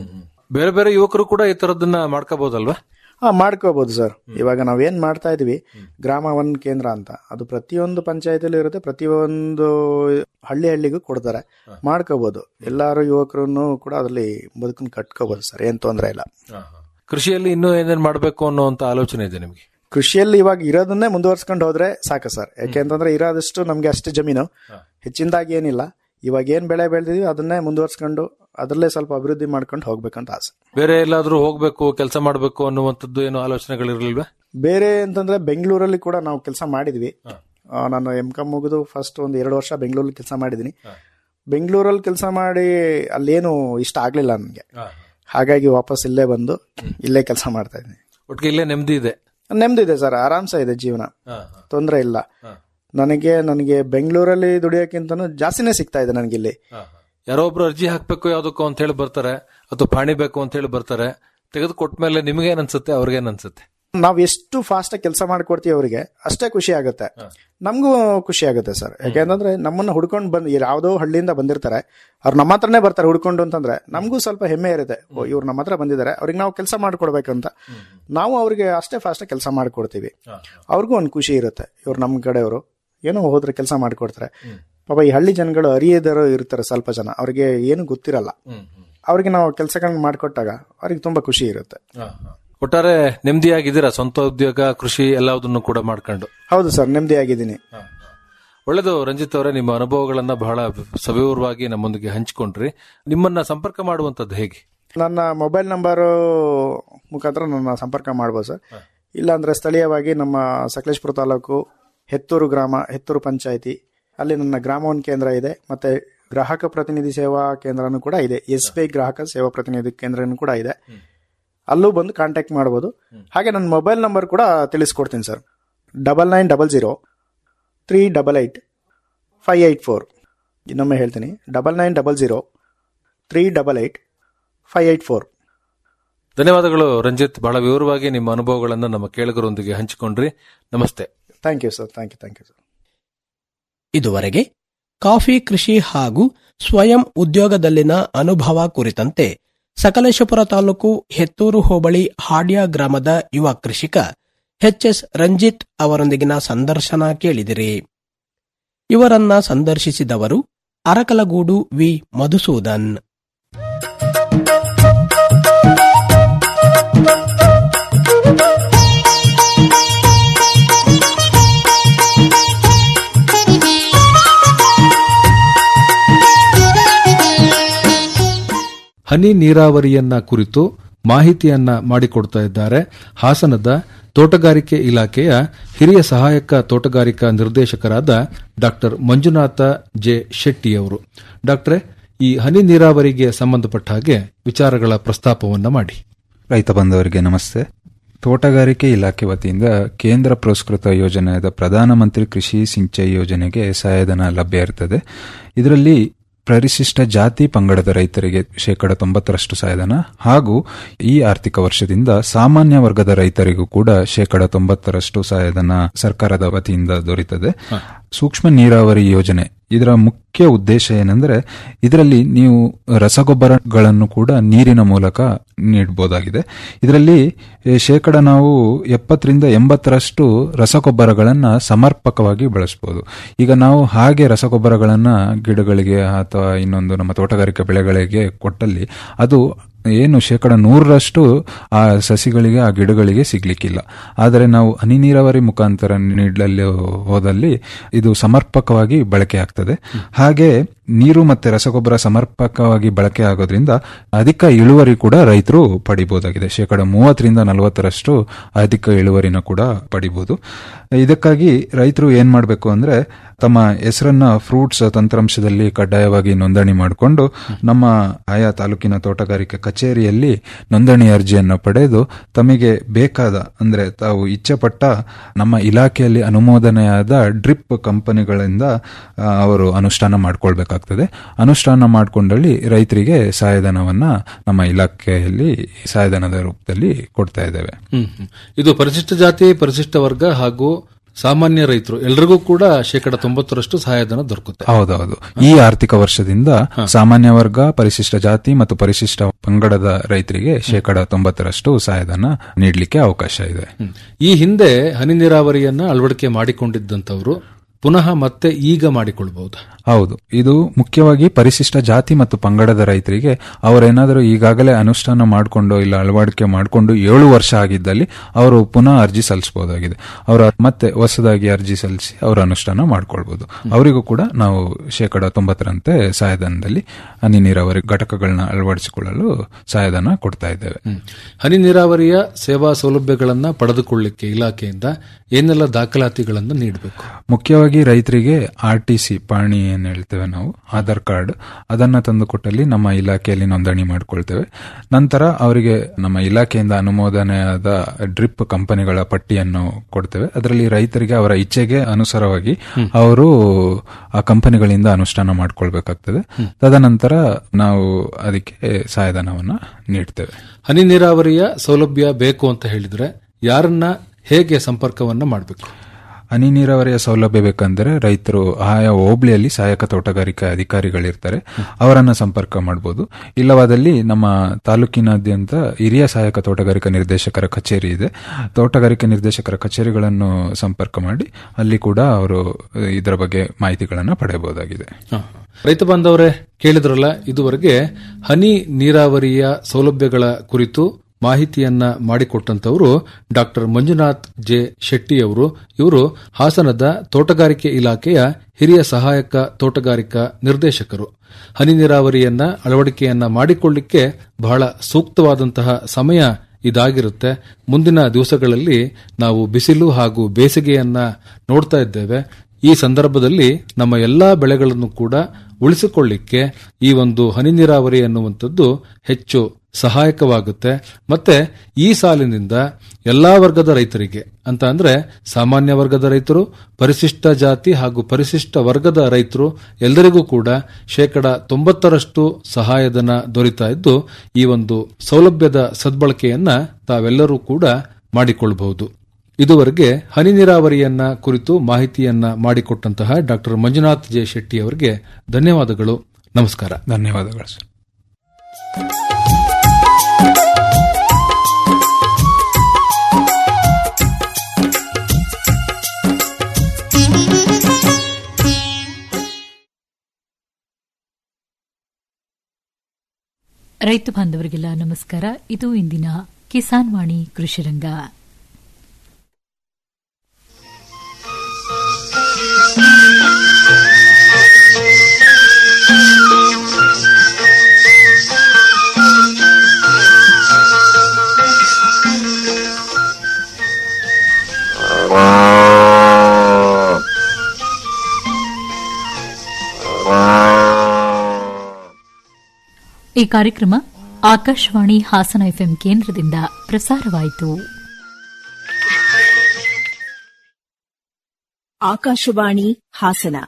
ಬೇರೆ ಬೇರೆ ಯುವಕರು ಕೂಡ ಈ ತರದನ್ನ ಮಾಡ್ಕೋಬಹುದಲ್ವಾ ಹಾ ಮಾಡ್ಕೋಬಹುದು ಸರ್ ಇವಾಗ ನಾವೇನ್ ಮಾಡ್ತಾ ಇದೀವಿ ಗ್ರಾಮ ಒನ್ ಕೇಂದ್ರ ಅಂತ ಅದು ಪ್ರತಿಯೊಂದು ಪಂಚಾಯತಿಲಿ ಇರುತ್ತೆ ಪ್ರತಿಯೊಂದು ಹಳ್ಳಿ ಹಳ್ಳಿಗೂ ಕೊಡ್ತಾರೆ ಮಾಡ್ಕೋಬಹುದು ಎಲ್ಲಾರು ಯುವಕರನ್ನು ಕೂಡ ಅದ್ರಲ್ಲಿ ಬದುಕನ್ನು ಕಟ್ಕೋಬಹುದು ಸರ್ ಏನ್ ತೊಂದರೆ ಇಲ್ಲ ಕೃಷಿಯಲ್ಲಿ ಇನ್ನೂ ಏನೇನ್ ಮಾಡ್ಬೇಕು ಅನ್ನೋಂತ ಆಲೋಚನೆ ಇದೆ ನಿಮ್ಗೆ ಕೃಷಿಯಲ್ಲಿ ಇವಾಗ ಇರೋದನ್ನೇ ಮುಂದುವರ್ಸ್ಕೊಂಡು ಹೋದ್ರೆ ಸಾಕು ಸರ್ ಯಾಕೆಂತಂದ್ರೆ ಇರೋದಷ್ಟು ನಮ್ಗೆ ಅಷ್ಟು ಜಮೀನು ಹೆಚ್ಚಿನದಾಗಿ ಏನಿಲ್ಲ ಇವಾಗ ಏನ್ ಬೆಳೆ ಬೆಳೆದಿದ್ವಿ ಅದನ್ನೇ ಮುಂದುವರ್ಸ್ಕೊಂಡು ಅದರಲ್ಲೇ ಸ್ವಲ್ಪ ಅಭಿವೃದ್ಧಿ ಮಾಡ್ಕೊಂಡು ಹೋಗ್ಬೇಕಂತ ಆಸೆ ಬೇರೆ ಎಲ್ಲಾದ್ರೂ ಹೋಗ್ಬೇಕು ಕೆಲಸ ಮಾಡ್ಬೇಕು ಅನ್ನುವಂಥದ್ದು ಏನು ಆಲೋಚನೆಗಳಿರ್ಲಿಲ್ವಾ ಬೇರೆ ಅಂತಂದ್ರೆ ಬೆಂಗಳೂರಲ್ಲಿ ಕೂಡ ನಾವು ಕೆಲಸ ಮಾಡಿದ್ವಿ ಆ, ನಾನು ಎಂ ಕಾಮ್ ಮುಗಿದು ಫಸ್ಟ್ ಒಂದು ಎರಡು ವರ್ಷ ಬೆಂಗಳೂರಲ್ಲಿ ಕೆಲಸ ಮಾಡಿದೀನಿ ಬೆಂಗಳೂರಲ್ಲಿ ಕೆಲಸ ಮಾಡಿ ಅಲ್ಲೇನು ಇಷ್ಟ ಆಗ್ಲಿಲ್ಲ ನನಗೆ ಹಾಗಾಗಿ ವಾಪಸ್ ಇಲ್ಲೇ ಬಂದು ಇಲ್ಲೇ ಕೆಲಸ ಮಾಡ್ತಾ ಇದ್ದೀನಿ ಒಟ್ಟಿಗೆ ಇಲ್ಲೇ ನೆಮ್ಮದಿ ಇದೆ ನೆಮ್ಮದಿ ಇದೆ ಸರ್ ಆರಾಮ್ಸ ಇದೆ ಜೀವನ ತೊಂದರೆ ಇಲ್ಲ ನನಗೆ ನನಗೆ ಬೆಂಗಳೂರಲ್ಲಿ ದುಡಿಯೋಕ್ಕಿಂತನೂ ಜಾಸ್ತಿನೇ ಸಿಗ್ತಾ ಇದೆ ನನಗೆ ಇಲ್ಲಿ ಯಾರೋ ಒಬ್ರು ಅರ್ಜಿ ಹಾಕ್ಬೇಕು ಯಾವ್ದಕ್ಕೋ ಅಂತ ಹೇಳಿ ಬರ್ತಾರೆ ಅಥವಾ ಪಾಣಿ ಬೇಕು ಅಂತ ಹೇಳಿ ಬರ್ತಾರೆ ತೆಗೆದು ಕೊಟ್ಮೇಲೆ ನಿಮ್ಗೆ ಏನ್ ಅನ್ಸುತ್ತೆ ಅವ್ರಿಗೇನ್ ಅನ್ಸುತ್ತೆ ನಾವ್ ಎಷ್ಟು ಫಾಸ್ಟ್ ಆಗಿ ಕೆಲಸ ಮಾಡ್ಕೊಡ್ತೀವಿ ಅವರಿಗೆ ಅಷ್ಟೇ ಖುಷಿ ಆಗುತ್ತೆ ನಮಗೂ ಖುಷಿ ಆಗುತ್ತೆ ಸರ್ ಯಾಕೆಂತಂದ್ರೆ ನಮ್ಮನ್ನ ಹುಡ್ಕೊಂಡು ಬಂದ್ ಯಾವ್ದೋ ಹಳ್ಳಿಯಿಂದ ಬಂದಿರ್ತಾರೆ ಅವ್ರು ನಮ್ಮ ಹತ್ರನೇ ಬರ್ತಾರೆ ಹುಡ್ಕೊಂಡು ಅಂತಂದ್ರೆ ನಮಗೂ ಸ್ವಲ್ಪ ಹೆಮ್ಮೆ ಇರುತ್ತೆ ಓ ಇವ್ರು ನಮ್ಮ ಹತ್ರ ಬಂದಿದ್ದಾರೆ ಅವ್ರಿಗೆ ನಾವು ಕೆಲಸ ಮಾಡ್ಕೊಡ್ಬೇಕಂತ ನಾವು ಅವ್ರಿಗೆ ಅಷ್ಟೇ ಫಾಸ್ಟ್ ಆಗಿ ಕೆಲಸ ಮಾಡ್ಕೊಡ್ತೀವಿ ಅವ್ರಿಗೂ ಒಂದು ಖುಷಿ ಇರುತ್ತೆ ಇವ್ರು ನಮ್ಮ ಕಡೆಯವರು ಏನೋ ಹೋದ್ರೆ ಕೆಲಸ ಮಾಡ್ಕೊಡ್ತಾರೆ ಪಾಪ ಈ ಹಳ್ಳಿ ಜನಗಳು ಅರಿಯದರು ಇರ್ತಾರೆ ಸ್ವಲ್ಪ ಜನ ಅವ್ರಿಗೆ ಏನು ಗೊತ್ತಿರಲ್ಲ ಅವ್ರಿಗೆ ನಾವು ಕೆಲಸಗಳನ್ನ ಮಾಡ್ಕೊಟ್ಟಾಗ ಅವ್ರಿಗೆ ತುಂಬಾ ಖುಷಿ ಇರುತ್ತೆ ಒಟ್ಟಾರೆ ನೆಮ್ಮದಿಯಾಗಿದ್ದೀರಾ ಸ್ವಂತ ಉದ್ಯೋಗ ಕೃಷಿ ಎಲ್ಲದನ್ನು ಕೂಡ ಮಾಡ್ಕೊಂಡು ಹೌದು ಸರ್ ನೆಮ್ಮದಿಯಾಗಿದ್ದೀನಿ ಒಳ್ಳೆದು ರಂಜಿತ್ ಅವರೇ ನಿಮ್ಮ ಅನುಭವಗಳನ್ನ ಬಹಳ ಸವಿವರವಾಗಿ ನಮ್ಮೊಂದಿಗೆ ಹಂಚಿಕೊಂಡ್ರಿ ನಿಮ್ಮನ್ನ ಸಂಪರ್ಕ ಮಾಡುವಂತದ್ದು ಹೇಗೆ ನನ್ನ ಮೊಬೈಲ್ ನಂಬರು ಮುಖಾಂತರ ನನ್ನ ಸಂಪರ್ಕ ಮಾಡ್ಬೋದು ಸರ್ ಇಲ್ಲಾಂದ್ರೆ ಸ್ಥಳೀಯವಾಗಿ ನಮ್ಮ ಸಕಲೇಶ್ಪುರ ತಾಲೂಕು ಹೆತ್ತೂರು ಗ್ರಾಮ ಹೆತ್ತೂರು ಪಂಚಾಯಿತಿ ಅಲ್ಲಿ ನನ್ನ ಗ್ರಾಮ ಒನ್ ಕೇಂದ್ರ ಇದೆ ಮತ್ತೆ ಗ್ರಾಹಕ ಪ್ರತಿನಿಧಿ ಸೇವಾ ಕೇಂದ್ರನೂ ಕೂಡ ಇದೆ ಎಸ್ ಬಿ ಐ ಗ್ರಾಹಕ ಸೇವಾ ಪ್ರತಿನಿಧಿ ಕೇಂದ್ರನೂ ಕೂಡ ಇದೆ ಅಲ್ಲೂ ಬಂದು ಕಾಂಟ್ಯಾಕ್ಟ್ ಮಾಡ್ಬೋದು ಹಾಗೆ ನನ್ನ ಮೊಬೈಲ್ ನಂಬರ್ ಕೂಡ ತಿಳಿಸ್ಕೊಡ್ತೀನಿ sir double nine double zero three double eight five eight four ಇನ್ನೊಮ್ಮೆ ಹೇಳ್ತೀನಿ double nine double zero three double eight five eight four ಧನ್ಯವಾದಗಳು ರಂಜಿತ್ ಬಹಳ ವಿವರವಾಗಿ ನಿಮ್ಮ ಅನುಭವಗಳನ್ನ ನಮ್ಮ ಕೇಳುಗರೊಂದಿಗೆ ಹಂಚಿಕೊಂಡ್ರಿ ನಮಸ್ತೆ thank you sir thank you thank you sir ಇದುವರೆಗೆ ಕಾಫಿ ಕೃಷಿ ಹಾಗೂ ಸ್ವಯಂ ಉದ್ಯೋಗದಲ್ಲಿನ ಅನುಭವ ಕುರಿತಂತೆ ಸಕಲೇಶಪುರ ತಾಲೂಕು ಹೆತ್ತೂರು ಹೋಬಳಿ ಹಾಡ್ಯ ಗ್ರಾಮದ ಯುವ ಕೃಷಿಕ ಎಚ್ಎಸ್ ರಂಜಿತ್ ಅವರೊಂದಿಗಿನ ಸಂದರ್ಶನ ಕೇಳಿದಿರಿ ಇವರನ್ನ ಸಂದರ್ಶಿಸಿದವರು ಅರಕಲಗೂಡು ವಿ ಮಧುಸೂದನ್ ಹನಿ ನೀರಾವರಿಯನ್ನ ಕುರಿತು ಮಾಹಿತಿಯನ್ನ ಮಾಡಿಕೊಡ್ತಾ ಇದ್ದಾರೆ ಹಾಸನದ ತೋಟಗಾರಿಕೆ ಇಲಾಖೆಯ ಹಿರಿಯ ಸಹಾಯಕ ತೋಟಗಾರಿಕಾ ನಿರ್ದೇಶಕರಾದ ಡಾಕ್ಟರ್ ಮಂಜುನಾಥ ಜೆ ಶೆಟ್ಟಿಯವರು ಡಾಕ್ಟ್ರೆ ಈ ಹನಿ ನೀರಾವರಿಗೆ ಸಂಬಂಧಪಟ್ಟ ಹಾಗೆ ವಿಚಾರಗಳ ಪ್ರಸ್ತಾಪವನ್ನ ಮಾಡಿ ರೈತ ಬಾಂಧವರಿಗೆ ನಮಸ್ತೆ ತೋಟಗಾರಿಕೆ ಇಲಾಖೆ ವತಿಯಿಂದ ಕೇಂದ್ರ ಪುರಸ್ಕೃತ ಯೋಜನೆಯಾದ ಪ್ರಧಾನಮಂತ್ರಿ ಕೃಷಿ ಸಿಂಚೈ ಯೋಜನೆಗೆ ಸಹಾಯಧನ ಲಭ್ಯ ಇರುತ್ತದೆ ಇದರಲ್ಲಿ ಪರಿಶಿಷ್ಟ ಜಾತಿ ಪಂಗಡದ ರೈತರಿಗೆ ಶೇಕಡ ತೊಂಬತ್ತರಷ್ಟು ಸಹಾಯಧನ ಹಾಗೂ ಈ ಆರ್ಥಿಕ ವರ್ಷದಿಂದ ಸಾಮಾನ್ಯ ವರ್ಗದ ರೈತರಿಗೂ ಕೂಡ ಶೇಕಡ ತೊಂಬತ್ತರಷ್ಟು ಸಹಾಯಧನ ಸರ್ಕಾರದ ವತಿಯಿಂದ ದೊರೆಯುತ್ತದೆ ಸೂಕ್ಷ್ಮ ನೀರಾವರಿ ಯೋಜನೆ ಇದರ ಮುಖ್ಯ ಉದ್ದೇಶ ಏನೆಂದರೆ ಇದರಲ್ಲಿ ನೀವು ರಸಗೊಬ್ಬರಗಳನ್ನು ಕೂಡ ನೀರಿನ ಮೂಲಕ ನೀಡಬಹುದಾಗಿದೆ ಇದರಲ್ಲಿ ಎ, ಶೇಕಡ ನಾವು ಎಪ್ಪತ್ತರಿಂದ ಎಂಬತ್ತರಷ್ಟು ರಸಗೊಬ್ಬರಗಳನ್ನು ಸಮರ್ಪಕವಾಗಿ ಬಳಸಬಹುದು ಈಗ ನಾವು ಹಾಗೆ ರಸಗೊಬ್ಬರಗಳನ್ನು ಗಿಡಗಳಿಗೆ ಅಥವಾ ಇನ್ನೊಂದು ನಮ್ಮ ತೋಟಗಾರಿಕೆ ಬೆಳೆಗಳಿಗೆ ಕೊಟ್ಟಲ್ಲಿ ಅದು ಏನು ಶೇಕಡ ನೂರರಷ್ಟು ಆ ಸಸಿಗಳಿಗೆ ಆ ಗಿಡಗಳಿಗೆ ಸಿಗ್ಲಿಕ್ಕಿಲ್ಲ ಆದರೆ ನಾವು ಹನಿ ನೀರಾವರಿ ಮುಖಾಂತರ ನೀಡಲು ಹೋದಲ್ಲಿ ಇದು ಸಮರ್ಪಕವಾಗಿ ಬಳಕೆ ಆಗ್ತದೆ ಹಾಗೆ ನೀರು ಮತ್ತೆ ರಸಗೊಬ್ಬರ ಸಮರ್ಪಕವಾಗಿ ಬಳಕೆ ಆಗೋದ್ರಿಂದ ಅಧಿಕ ಇಳುವರಿ ಕೂಡ ರೈತರು ಪಡಿಬಹುದಾಗಿದೆ ಶೇಕಡ ಮೂವತ್ತರಿಂದ ನಲವತ್ತರಷ್ಟು ಅಧಿಕ ಇಳುವರಿನ ಕೂಡ ಪಡಿಬಹುದು ಇದಕ್ಕಾಗಿ ರೈತರು ಏನ್ ಮಾಡಬೇಕು ಅಂದ್ರೆ ತಮ್ಮ ಹೆಸರನ್ನ ಫ್ರೂಟ್ಸ್ ತಂತ್ರಾಂಶದಲ್ಲಿ ಕಡ್ಡಾಯವಾಗಿ ನೋಂದಣಿ ಮಾಡಿಕೊಂಡು ನಮ್ಮ ಆಯಾ ತಾಲೂಕಿನ ತೋಟಗಾರಿಕೆ ಕಚೇರಿಯಲ್ಲಿ ನೋಂದಣಿ ಅರ್ಜಿಯನ್ನು ಪಡೆದು ತಮಗೆ ಬೇಕಾದ ಅಂದ್ರೆ ತಾವು ಇಚ್ಛೆಪಟ್ಟ ನಮ್ಮ ಇಲಾಖೆಯಲ್ಲಿ ಅನುಮೋದನೆಯಾದ ಡ್ರಿಪ್ ಕಂಪನಿಗಳಿಂದ ಆ, ಅವರು ಅನುಷ್ಠಾನ ಮಾಡ್ಕೊಳ್ಬೇಕಾಗ್ತದೆ ಅನುಷ್ಠಾನ ಮಾಡಿಕೊಂಡಲ್ಲಿ ರೈತರಿಗೆ ಸಹಾಯಧನವನ್ನ ನಮ್ಮ ಇಲಾಖೆಯಲ್ಲಿ ಸಹಾಯಧನದ ರೂಪದಲ್ಲಿ ಕೊಡ್ತಾ ಇದ್ದೇವೆ ಹ್ಮ್ ಹ್ಮ್. ಇದು ಪರಿಶಿಷ್ಟ ಜಾತಿ ಪರಿಶಿಷ್ಟ ವರ್ಗ ಹಾಗೂ ಸಾಮಾನ್ಯ ರೈತರು ಎಲ್ರಿಗೂ ಕೂಡ ಶೇಕಡ ತೊಂಬತ್ತರಷ್ಟು ಸಹಾಯಧನ ದೊರಕುತ್ತೆ ಹೌದೌದು ಈ ಆರ್ಥಿಕ ವರ್ಷದಿಂದ ಸಾಮಾನ್ಯ ವರ್ಗ ಪರಿಶಿಷ್ಟ ಜಾತಿ ಮತ್ತು ಪರಿಶಿಷ್ಟ ಪಂಗಡದ ರೈತರಿಗೆ ಶೇಕಡ ತೊಂಬತ್ತರಷ್ಟು ಸಹಾಯಧನ ನೀಡಲಿಕ್ಕೆ ಅವಕಾಶ ಇದೆ ಹ್ಮ್. ಈ ಹಿಂದೆ ಹನಿ ನೀರಾವರಿಯನ್ನ ಅಳವಡಿಕೆ ಮಾಡಿಕೊಂಡಿದ್ದಂತವರು ಪುನಃ ಮತ್ತೆ ಈಗ ಮಾಡಿಕೊಳ್ಬಹುದು ಹೌದು ಇದು ಮುಖ್ಯವಾಗಿ ಪರಿಶಿಷ್ಟ ಜಾತಿ ಮತ್ತು ಪಂಗಡದ ರೈತರಿಗೆ ಅವರೇನಾದರೂ ಈಗಾಗಲೇ ಅನುಷ್ಠಾನ ಮಾಡಿಕೊಂಡು ಇಲ್ಲ ಅಳವಡಿಕೆ ಮಾಡಿಕೊಂಡು ಏಳು ವರ್ಷ ಆಗಿದ್ದಲ್ಲಿ ಅವರು ಪುನಃ ಅರ್ಜಿ ಸಲ್ಲಿಸಬಹುದಾಗಿದೆ ಅವರು ಮತ್ತೆ ಹೊಸದಾಗಿ ಅರ್ಜಿ ಸಲ್ಲಿಸಿ ಅವರು ಅನುಷ್ಠಾನ ಮಾಡ್ಕೊಳ್ಬಹುದು ಅವರಿಗೂ ಕೂಡ ನಾವು ಶೇಕಡ ತೊಂಬತ್ತರಂತೆ ಸಹಾಯಧನದಲ್ಲಿ ಹನಿ ನೀರಾವರಿ ಘಟಕಗಳನ್ನ ಅಳವಡಿಸಿಕೊಳ್ಳಲು ಸಹಾಯಧನ ಕೊಡ್ತಾ ಇದ್ದೇವೆ ಹ್ಮ್. ಹನಿ ನೀರಾವರಿಯ ಸೇವಾ ಸೌಲಭ್ಯಗಳನ್ನ ಪಡೆದುಕೊಳ್ಳಿಕ್ಕೆ ಇಲಾಖೆಯಿಂದ ಏನೆಲ್ಲ ದಾಖಲಾತಿಗಳನ್ನ ನೀಡಬೇಕು ಮುಖ್ಯವಾಗಿ ರೈತರಿಗೆ ಆರ್ ಟಿ ಸಿ ಪಾಣಿ ಏನ್ ಹೇಳ್ತೇವೆ ನಾವು ಆಧಾರ್ ಕಾರ್ಡ್ ಅದನ್ನ ತಂದು ಕೊಟ್ಟಲ್ಲಿ ನಮ್ಮ ಇಲಾಖೆಯಲ್ಲಿ ನೋಂದಣಿ ಮಾಡ್ಕೊಳ್ತೇವೆ ನಂತರ ಅವರಿಗೆ ನಮ್ಮ ಇಲಾಖೆಯಿಂದ ಅನುಮೋದನೆಯಾದ ಡ್ರಿಪ್ ಕಂಪನಿಗಳ ಪಟ್ಟಿಯನ್ನು ಕೊಡ್ತೇವೆ ಅದರಲ್ಲಿ ರೈತರಿಗೆ ಅವರ ಇಚ್ಛೆಗೆ ಅನುಸಾರವಾಗಿ ಅವರು ಆ ಕಂಪನಿಗಳಿಂದ ಅನುಷ್ಠಾನ ಮಾಡ್ಕೊಳ್ಬೇಕಾಗ್ತದೆ ತದನಂತರ ನಾವು ಅದಕ್ಕೆ ಸಹಾಯಧನವನ್ನ ನೀಡ್ತೇವೆ ಹನಿ ನೀರಾವರಿಯ ಸೌಲಭ್ಯ ಬೇಕು ಅಂತ ಹೇಳಿದ್ರೆ ಯಾರನ್ನ ಹೇಗೆ ಸಂಪರ್ಕವನ್ನ ಮಾಡಬೇಕು ಹನಿ ನೀರಾವರಿಯ ಸೌಲಭ್ಯ ಬೇಕಂದ್ರೆ ರೈತರು ಆಯಾ ಹೋಬಳಿಯಲ್ಲಿ ಸಹಾಯಕ ತೋಟಗಾರಿಕಾ ಅಧಿಕಾರಿಗಳಿರ್ತಾರೆ ಅವರನ್ನ ಸಂಪರ್ಕ ಮಾಡಬಹುದು ಇಲ್ಲವಾದಲ್ಲಿ ನಮ್ಮ ತಾಲೂಕಿನಾದ್ಯಂತ ಹಿರಿಯ ಸಹಾಯಕ ತೋಟಗಾರಿಕಾ ನಿರ್ದೇಶಕರ ಕಚೇರಿ ಇದೆ ತೋಟಗಾರಿಕಾ ನಿರ್ದೇಶಕರ ಕಚೇರಿಗಳನ್ನು ಸಂಪರ್ಕ ಮಾಡಿ ಅಲ್ಲಿ ಕೂಡ ಅವರು ಇದರ ಬಗ್ಗೆ ಮಾಹಿತಿಗಳನ್ನು ಪಡೆಯಬಹುದಾಗಿದೆ ಹ. ರೈತ ಬಾಂಧವರೇ ಕೇಳಿದ್ರಲ್ಲ ಇದುವರೆಗೆ ಹನಿ ನೀರಾವರಿಯ ಸೌಲಭ್ಯಗಳ ಕುರಿತು ಮಾಹಿತಿಯನ್ನ ಮಾಡಿಕೊಟ್ಟಂತವರು ಡಾಕ್ಟರ್ ಮಂಜುನಾಥ್ ಜೆ ಶೆಟ್ಟಿ ಅವರು ಇವರು ಹಾಸನದ ತೋಟಗಾರಿಕೆ ಇಲಾಖೆಯ ಹಿರಿಯ ಸಹಾಯಕ ತೋಟಗಾರಿಕಾ ನಿರ್ದೇಶಕರು ಹನಿ ನೀರಾವರಿಯನ್ನ ಅಳವಡಿಕೆಯನ್ನ ಮಾಡಿಕೊಳ್ಳಿಕ್ಕೆ ಬಹಳ ಸೂಕ್ತವಾದಂತಹ ಸಮಯ ಇದಾಗಿರುತ್ತೆ ಮುಂದಿನ ದಿವಸಗಳಲ್ಲಿ ನಾವು ಬಿಸಿಲು ಹಾಗೂ ಬೇಸಿಗೆಯನ್ನ ನೋಡ್ತಾ ಇದ್ದೇವೆ ಈ ಸಂದರ್ಭದಲ್ಲಿ ನಮ್ಮ ಎಲ್ಲಾ ಬೆಳೆಗಳನ್ನು ಕೂಡ ಉಳಿಸಿಕೊಳ್ಳಿಕ್ಕೆ ಈ ಒಂದು ಹನಿ ನೀರಾವರಿ ಅನ್ನುವಂಥದ್ದು ಹೆಚ್ಚು ಸಹಾಯಕವಾಗುತ್ತೆ ಮತ್ತೆ ಈ ಸಾಲಿನಿಂದ ಎಲ್ಲಾ ವರ್ಗದ ರೈತರಿಗೆ ಅಂತ ಅಂದ್ರೆ ಸಾಮಾನ್ಯ ವರ್ಗದ ರೈತರು ಪರಿಶಿಷ್ಟ ಜಾತಿ ಹಾಗೂ ಪರಿಶಿಷ್ಟ ವರ್ಗದ ರೈತರು ಎಲ್ಲರಿಗೂ ಕೂಡ ಶೇಕಡ ತೊಂಬತ್ತರಷ್ಟು ಸಹಾಯಧನ ದೊರೀತಾ ಇದ್ದು ಈ ಒಂದು ಸೌಲಭ್ಯದ ಸದ್ಬಳಕೆಯನ್ನ ತಾವೆಲ್ಲರೂ ಕೂಡ ಮಾಡಿಕೊಳ್ಳಬಹುದು ಇದುವರೆಗೆ ಹನಿ ನೀರಾವರಿಯನ್ನ ಕುರಿತು ಮಾಹಿತಿಯನ್ನ ಮಾಡಿಕೊಟ್ಟಂತಹ ಡಾಕ್ಟರ್ ಮಂಜುನಾಥ್ ಜೆ ಶೆಟ್ಟಿ ಅವರಿಗೆ ಧನ್ಯವಾದಗಳು ನಮಸ್ಕಾರ ಧನ್ಯವಾದಗಳು ಸರ್ ರೈತ ಬಾಂಧವರಿಗೆಲ್ಲ ನಮಸ್ಕಾರ ಇದು ಇಂದಿನ ಕಿಸಾನ್ ವಾಣಿ ಕೃಷಿರಂಗ ಈ ಕಾರ್ಯಕ್ರಮ ಆಕಾಶವಾಣಿ ಹಾಸನ ಎಫ್ಎಂ ಕೇಂದ್ರದಿಂದ ಪ್ರಸಾರವಾಯಿತು ಆಕಾಶವಾಣಿ ಹಾಸನ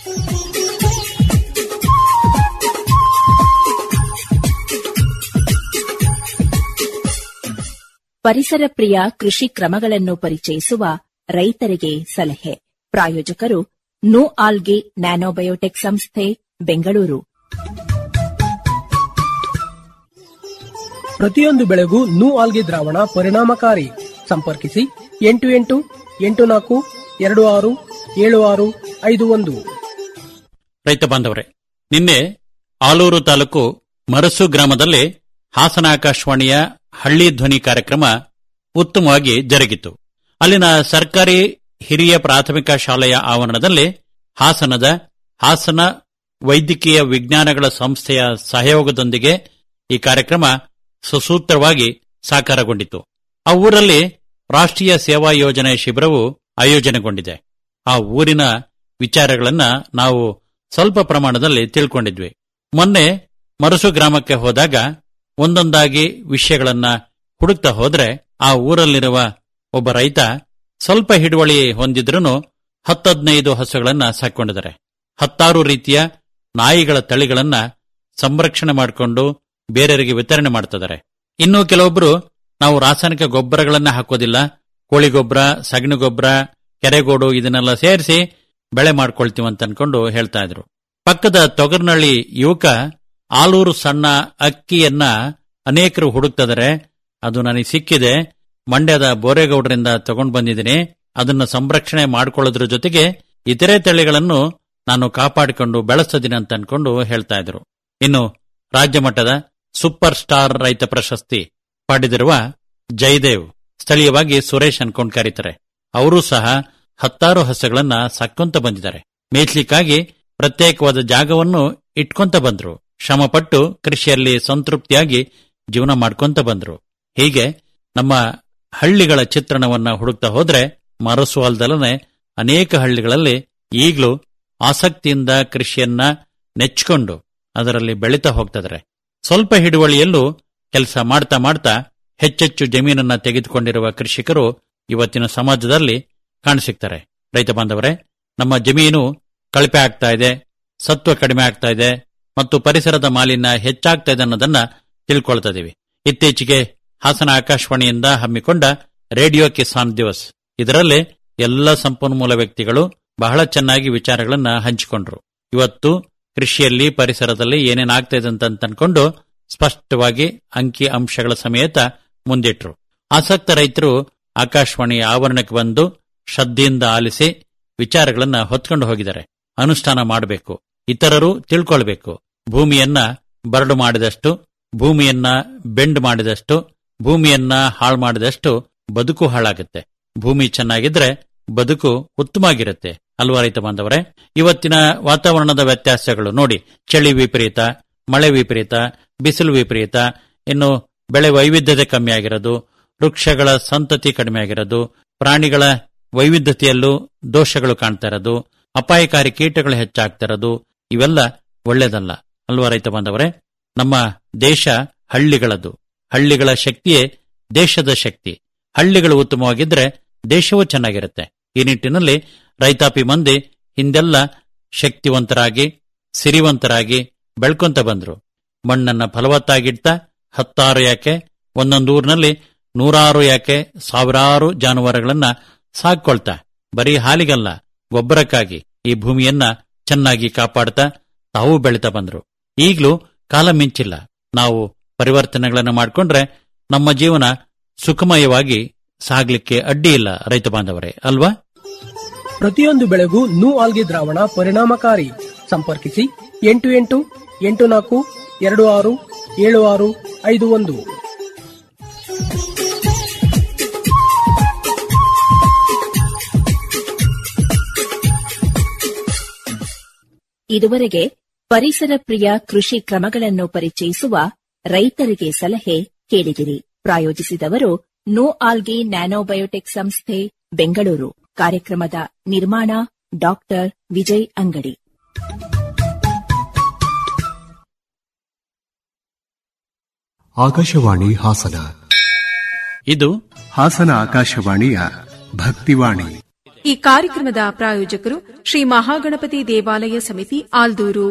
ಪರಿಸರ ಪ್ರಿಯ ಕೃಷಿ ಕ್ರಮಗಳನ್ನು ಪರಿಚಯಿಸುವ ರೈತರಿಗೆ ಸಲಹೆ ಪ್ರಾಯೋಜಕರು ನೋ ಆಲ್ಗೆ ನ್ಯಾನೋಬಯೋಟೆಕ್ ಸಂಸ್ಥೆ ಬೆಂಗಳೂರು ಪ್ರತಿಯೊಂದು ಬೆಳೆಗೂ ನೂ ಆಲ್ಗೆ ದ್ರಾವಣ ಪರಿಣಾಮಕಾರಿ ಸಂಪರ್ಕಿಸಿ ಎಂಟು ಎಂಟು ಎಂಟು ನಾಲ್ಕು ಎರಡು ಆರು ಏಳು ಆರು ಐದು ಒಂದು ರೈತ ಬಾಂಧವರೇ ನಿನ್ನೆ ಆಲೂರು ತಾಲೂಕು ಮರಸು ಗ್ರಾಮದಲ್ಲಿ ಹಾಸನ ಆಕಾಶವಾಣಿಯ ಹಳ್ಳಿ ಧ್ವನಿ ಕಾರ್ಯಕ್ರಮ ಉತ್ತಮವಾಗಿ ಜರುಗಿತು ಅಲ್ಲಿನ ಸರ್ಕಾರಿ ಹಿರಿಯ ಪ್ರಾಥಮಿಕ ಶಾಲೆಯ ಆವರಣದಲ್ಲಿ ಹಾಸನದ ಹಾಸನ ವೈದ್ಯಕೀಯ ವಿಜ್ಞಾನಗಳ ಸಂಸ್ಥೆಯ ಸಹಯೋಗದೊಂದಿಗೆ ಈ ಕಾರ್ಯಕ್ರಮ ಸುಸೂತ್ರವಾಗಿ ಸಾಕಾರಗೊಂಡಿತು ಆ ಊರಲ್ಲಿ ರಾಷ್ಟ್ರೀಯ ಸೇವಾ ಯೋಜನೆ ಶಿಬಿರವು ಆಯೋಜನೆಗೊಂಡಿದೆ ಆ ಊರಿನ ವಿಚಾರಗಳನ್ನ ನಾವು ಸ್ವಲ್ಪ ಪ್ರಮಾಣದಲ್ಲಿ ತಿಳ್ಕೊಂಡಿದ್ವಿ ಮೊನ್ನೆ ಮರಸು ಗ್ರಾಮಕ್ಕೆ ಹೋದಾಗ ಒಂದೊಂದಾಗಿ ವಿಷಯಗಳನ್ನ ಹುಡುಕ್ತಾ ಹೋದ್ರೆ ಆ ಊರಲ್ಲಿರುವ ಒಬ್ಬ ರೈತ ಸ್ವಲ್ಪ ಹಿಡುವಳಿ ಹೊಂದಿದ್ರೂ ಹತ್ತದ್ನೈದು ಹಸುಗಳನ್ನ ಸಾಕೊಂಡಿದ್ದಾರೆ ಹತ್ತಾರು ರೀತಿಯ ನಾಯಿಗಳ ತಳಿಗಳನ್ನ ಸಂರಕ್ಷಣೆ ಮಾಡಿಕೊಂಡು ಬೇರೆಯವರಿಗೆ ವಿತರಣೆ ಮಾಡ್ತಿದ್ದಾರೆ ಇನ್ನು ಕೆಲವೊಬ್ರು ನಾವು ರಾಸಾಯನಿಕ ಗೊಬ್ಬರಗಳನ್ನ ಹಾಕೋದಿಲ್ಲ ಕೋಳಿ ಗೊಬ್ಬರ ಸಗಣಿ ಗೊಬ್ಬರ ಕೆರೆಗೋಡು ಇದನ್ನೆಲ್ಲ ಸೇರಿಸಿ ಬೆಳೆ ಮಾಡ್ಕೊಳ್ತೀವಿ ಅಂತ ಅನ್ಕೊಂಡು ಹೇಳ್ತಾ ಇದ್ರು ಪಕ್ಕದ ತೊಗರ್ನಳ್ಳಿ ಯುವಕ ಆಲೂರು ಸಣ್ಣ ಅಕ್ಕಿಯನ್ನ ಅನೇಕರು ಹುಡುಕ್ತಿದ್ದಾರೆ ಅದು ನನಗೆ ಸಿಕ್ಕಿದೆ ಮಂಡ್ಯದ ಬೋರೇಗೌಡರಿಂದ ತಗೊಂಡು ಬಂದಿದ್ದೀನಿ ಅದನ್ನ ಸಂರಕ್ಷಣೆ ಮಾಡ್ಕೊಳ್ಳೋದ್ರ ಜೊತೆಗೆ ಇತರೆ ತಳಿಗಳನ್ನು ನಾನು ಕಾಪಾಡಿಕೊಂಡು ಬೆಳೆಸ್ತಿದ್ದೀನಿ ಅಂತ ಅನ್ಕೊಂಡು ಹೇಳ್ತಾ ಇದ್ರು ಇನ್ನು ರಾಜ್ಯ ಮಟ್ಟದ ಸೂಪರ್ ಸ್ಟಾರ್ ರೈತ ಪ್ರಶಸ್ತಿ ಪಡೆದಿರುವ ಜಯದೇವ್ ಸ್ಥಳೀಯವಾಗಿ ಸುರೇಶ್ ಅನ್ಕೊಂಡ್ ಕರೀತಾರೆ ಅವರು ಸಹ ಹತ್ತಾರು ಹಸುಗಳನ್ನ ಸಕ್ಕೊಂತ ಬಂದಿದ್ದಾರೆ ಮೇಯ್ಸ್ಲಿಕ್ಕಾಗಿ ಪ್ರತ್ಯೇಕವಾದ ಜಾಗವನ್ನು ಇಟ್ಕೊಂತ ಬಂದ್ರು ಶ್ರಮಪಟ್ಟು ಕೃಷಿಯಲ್ಲಿ ಸಂತೃಪ್ತಿಯಾಗಿ ಜೀವನ ಮಾಡ್ಕೊಂತ ಬಂದ್ರು ಹೀಗೆ ನಮ್ಮ ಹಳ್ಳಿಗಳ ಚಿತ್ರಣವನ್ನ ಹುಡುಕ್ತಾ ಹೋದ್ರೆ ಮರಸು ಅಲ್ದಲನೆ ಅನೇಕ ಹಳ್ಳಿಗಳಲ್ಲಿ ಈಗಲೂ ಆಸಕ್ತಿಯಿಂದ ಕೃಷಿಯನ್ನ ನೆಚ್ಕೊಂಡು ಅದರಲ್ಲಿ ಬೆಳೀತಾ ಹೋಗ್ತಿದ್ದಾರೆ ಸ್ವಲ್ಪ ಹಿಡುವಳಿಯಲ್ಲೂ ಕೆಲಸ ಮಾಡ್ತಾ ಮಾಡ್ತಾ ಹೆಚ್ಚೆಚ್ಚು ಜಮೀನನ್ನ ತೆಗೆದುಕೊಂಡಿರುವ ಕೃಷಿಕರು ಇವತ್ತಿನ ಸಮಾಜದಲ್ಲಿ ಕಾಣಸಿಗ್ತಾರೆ ರೈತ ಬಾಂಧವರೇ ನಮ್ಮ ಜಮೀನು ಕಳಪೆ ಆಗ್ತಾ ಇದೆ ಸತ್ವ ಕಡಿಮೆ ಆಗ್ತಾ ಇದೆ ಮತ್ತು ಪರಿಸರದ ಮಾಲಿನ್ಯ ಹೆಚ್ಚಾಗ್ತಾ ಇದೆ ಅನ್ನೋದನ್ನ ತಿಳ್ಕೊಳ್ತಾ ಇದೀವಿ ಇತ್ತೀಚೆಗೆ ಹಾಸನ ಆಕಾಶವಾಣಿಯಿಂದ ಹಮ್ಮಿಕೊಂಡ ರೇಡಿಯೋ ಕಿಸಾನ್ ದಿವಸ್ ಇದರಲ್ಲಿ ಎಲ್ಲ ಸಂಪನ್ಮೂಲ ವ್ಯಕ್ತಿಗಳು ಬಹಳ ಚೆನ್ನಾಗಿ ವಿಚಾರಗಳನ್ನ ಹಂಚಿಕೊಂಡ್ರು ಇವತ್ತು ಕೃಷಿಯಲ್ಲಿ ಪರಿಸರದಲ್ಲಿ ಏನೇನಾಗ್ತಾ ಇದೆ ಅಂತ ಅನ್ಕೊಂಡು ಸ್ಪಷ್ಟವಾಗಿ ಅಂಕಿ ಅಂಶಗಳ ಸಮೇತ ಮುಂದಿಟ್ರು ಆಸಕ್ತ ರೈತರು ಆಕಾಶವಾಣಿಯ ಆವರಣಕ್ಕೆ ಬಂದು ಶ್ರದ್ಧೆಯಿಂದ ಆಲಿಸಿ ವಿಚಾರಗಳನ್ನ ಹೊತ್ಕೊಂಡು ಹೋಗಿದ್ದಾರೆ ಅನುಷ್ಠಾನ ಮಾಡಬೇಕು ಇತರರು ತಿಳ್ಕೊಳ್ಬೇಕು ಭೂಮಿಯನ್ನ ಬರಡು ಮಾಡಿದಷ್ಟು ಭೂಮಿಯನ್ನ ಬೆಂಡ್ ಮಾಡಿದಷ್ಟು ಭೂಮಿಯನ್ನ ಹಾಳು ಮಾಡಿದಷ್ಟು ಬದುಕು ಹಾಳಾಗುತ್ತೆ ಭೂಮಿ ಚೆನ್ನಾಗಿದ್ರೆ ಬದುಕು ಉತ್ತಮವಾಗಿರುತ್ತೆ ಅಲ್ವಾ ರೈತ ಬಾಂಧವರೇ ಇವತ್ತಿನ ವಾತಾವರಣದ ವ್ಯತ್ಯಾಸಗಳು ನೋಡಿ ಚಳಿ ವಿಪರೀತ ಮಳೆ ವಿಪರೀತ ಬಿಸಿಲು ವಿಪರೀತ ಇನ್ನು ಬೆಳೆ ವೈವಿಧ್ಯತೆ ಕಮ್ಮಿ ಆಗಿರೋದು ವೃಕ್ಷಗಳ ಸಂತತಿ ಕಡಿಮೆ ಆಗಿರೋದು ಪ್ರಾಣಿಗಳ ವೈವಿಧ್ಯತೆಯಲ್ಲೂ ದೋಷಗಳು ಕಾಣ್ತಾ ಇರೋದು ಅಪಾಯಕಾರಿ ಕೀಟಗಳು ಹೆಚ್ಚಾಗ್ತಾ ಇರೋದು ಇವೆಲ್ಲ ಒಳ್ಳೇದಲ್ಲ ಅಲ್ವಾ ರೈತ ಬಾಂಧವರೇ ನಮ್ಮ ದೇಶ ಹಳ್ಳಿಗಳದ್ದು ಹಳ್ಳಿಗಳ ಶಕ್ತಿಯೇ ದೇಶದ ಶಕ್ತಿ ಹಳ್ಳಿಗಳು ಉತ್ತಮವಾಗಿದ್ರೆ ದೇಶವೂ ಚೆನ್ನಾಗಿರುತ್ತೆ ಈ ನಿಟ್ಟಿನಲ್ಲಿ ರೈತಾಪಿ ಮಂದಿ ಹಿಂದೆಲ್ಲ ಶಕ್ತಿವಂತರಾಗಿ ಸಿರಿವಂತರಾಗಿ ಬೆಳ್ಕೊಂತ ಬಂದ್ರು ಮಣ್ಣನ್ನ ಫಲವತ್ತಾಗಿಡ್ತಾ ಹತ್ತಾರು ಯಾಕೆ ಒಂದೊಂದು ಊರಿನಲ್ಲಿ ನೂರಾರು ಯಾಕೆ ಸಾವಿರಾರು ಜಾನುವಾರುಗಳನ್ನ ಸಾಕೊಳ್ತಾ ಬರೀ ಹಾಲಿಗಲ್ಲ ಗೊಬ್ಬರಕ್ಕಾಗಿ ಈ ಭೂಮಿಯನ್ನ ಚೆನ್ನಾಗಿ ಕಾಪಾಡ್ತಾ ತಾವು ಬೆಳಿತಾ ಬಂದ್ರು ಈಗ್ಲೂ ಕಾಲ ಮಿಂಚಿಲ್ಲ ನಾವು ಪರಿವರ್ತನೆಗಳನ್ನು ಮಾಡಿಕೊಂಡ್ರೆ ನಮ್ಮ ಜೀವನ ಸುಖಮಯವಾಗಿ ಸಾಗ್ಲಿಕ್ಕೆ ಅಡ್ಡಿ ಇಲ್ಲ ರೈತ ಬಾಂಧವರೇ ಅಲ್ವಾ ಪ್ರತಿಯೊಂದು ಬೆಳೆಗೂ ನೂ ಆಲ್ಗೆ ದ್ರಾವಣ ಪರಿಣಾಮಕಾರಿ ಸಂಪರ್ಕಿಸಿ ಎಂಟು ಎಂಟು ಎಂಟು ನಾಲ್ಕು ಎರಡು ಆರು ಏಳು ಆರು ಐದು ಒಂದು ಇದುವರೆಗೆ ಪರಿಸರ ಪ್ರಿಯ ಕೃಷಿ ಕ್ರಮಗಳನ್ನು ಪರಿಚಯಿಸುವ ರೈತರಿಗೆ ಸಲಹೆ ಕೇಳಿದಿರಿ ಪ್ರಾಯೋಜಿಸಿದವರು ನೋ ಆಲ್ಗಿ ನ್ಯಾನೋಬಯೋಟೆಕ್ ಸಂಸ್ಥೆ ಬೆಂಗಳೂರು ಕಾರ್ಯಕ್ರಮದ ನಿರ್ಮಾಣ ಡಾಕ್ಟರ್ ವಿಜಯ್ ಅಂಗಡಿ ಆಕಾಶವಾಣಿ ಹಾಸನ ಇದು ಹಾಸನ ಆಕಾಶವಾಣಿಯ ಭಕ್ತಿವಾಣಿ ಈ ಕಾರ್ಯಕ್ರಮದ ಪ್ರಾಯೋಜಕರು ಶ್ರೀ ಮಹಾಗಣಪತಿ ದೇವಾಲಯ ಸಮಿತಿ ಆಲ್ದೂರು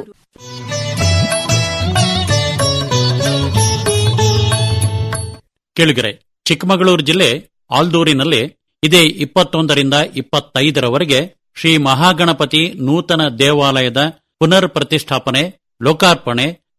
ಕೇಳುಗರೆ ಚಿಕ್ಕಮಗಳೂರು ಜಿಲ್ಲೆ ಆಲ್ದೂರಿನಲ್ಲಿ ಇದೇ ಇಪ್ಪತ್ತೊಂದರಿಂದ ಇಪ್ಪತ್ತೈದರವರೆಗೆ ಶ್ರೀ ಮಹಾಗಣಪತಿ ನೂತನ ದೇವಾಲಯದ ಪುನರ್ ಪ್ರತಿಷ್ಠಾಪನೆ ಲೋಕಾರ್ಪಣೆ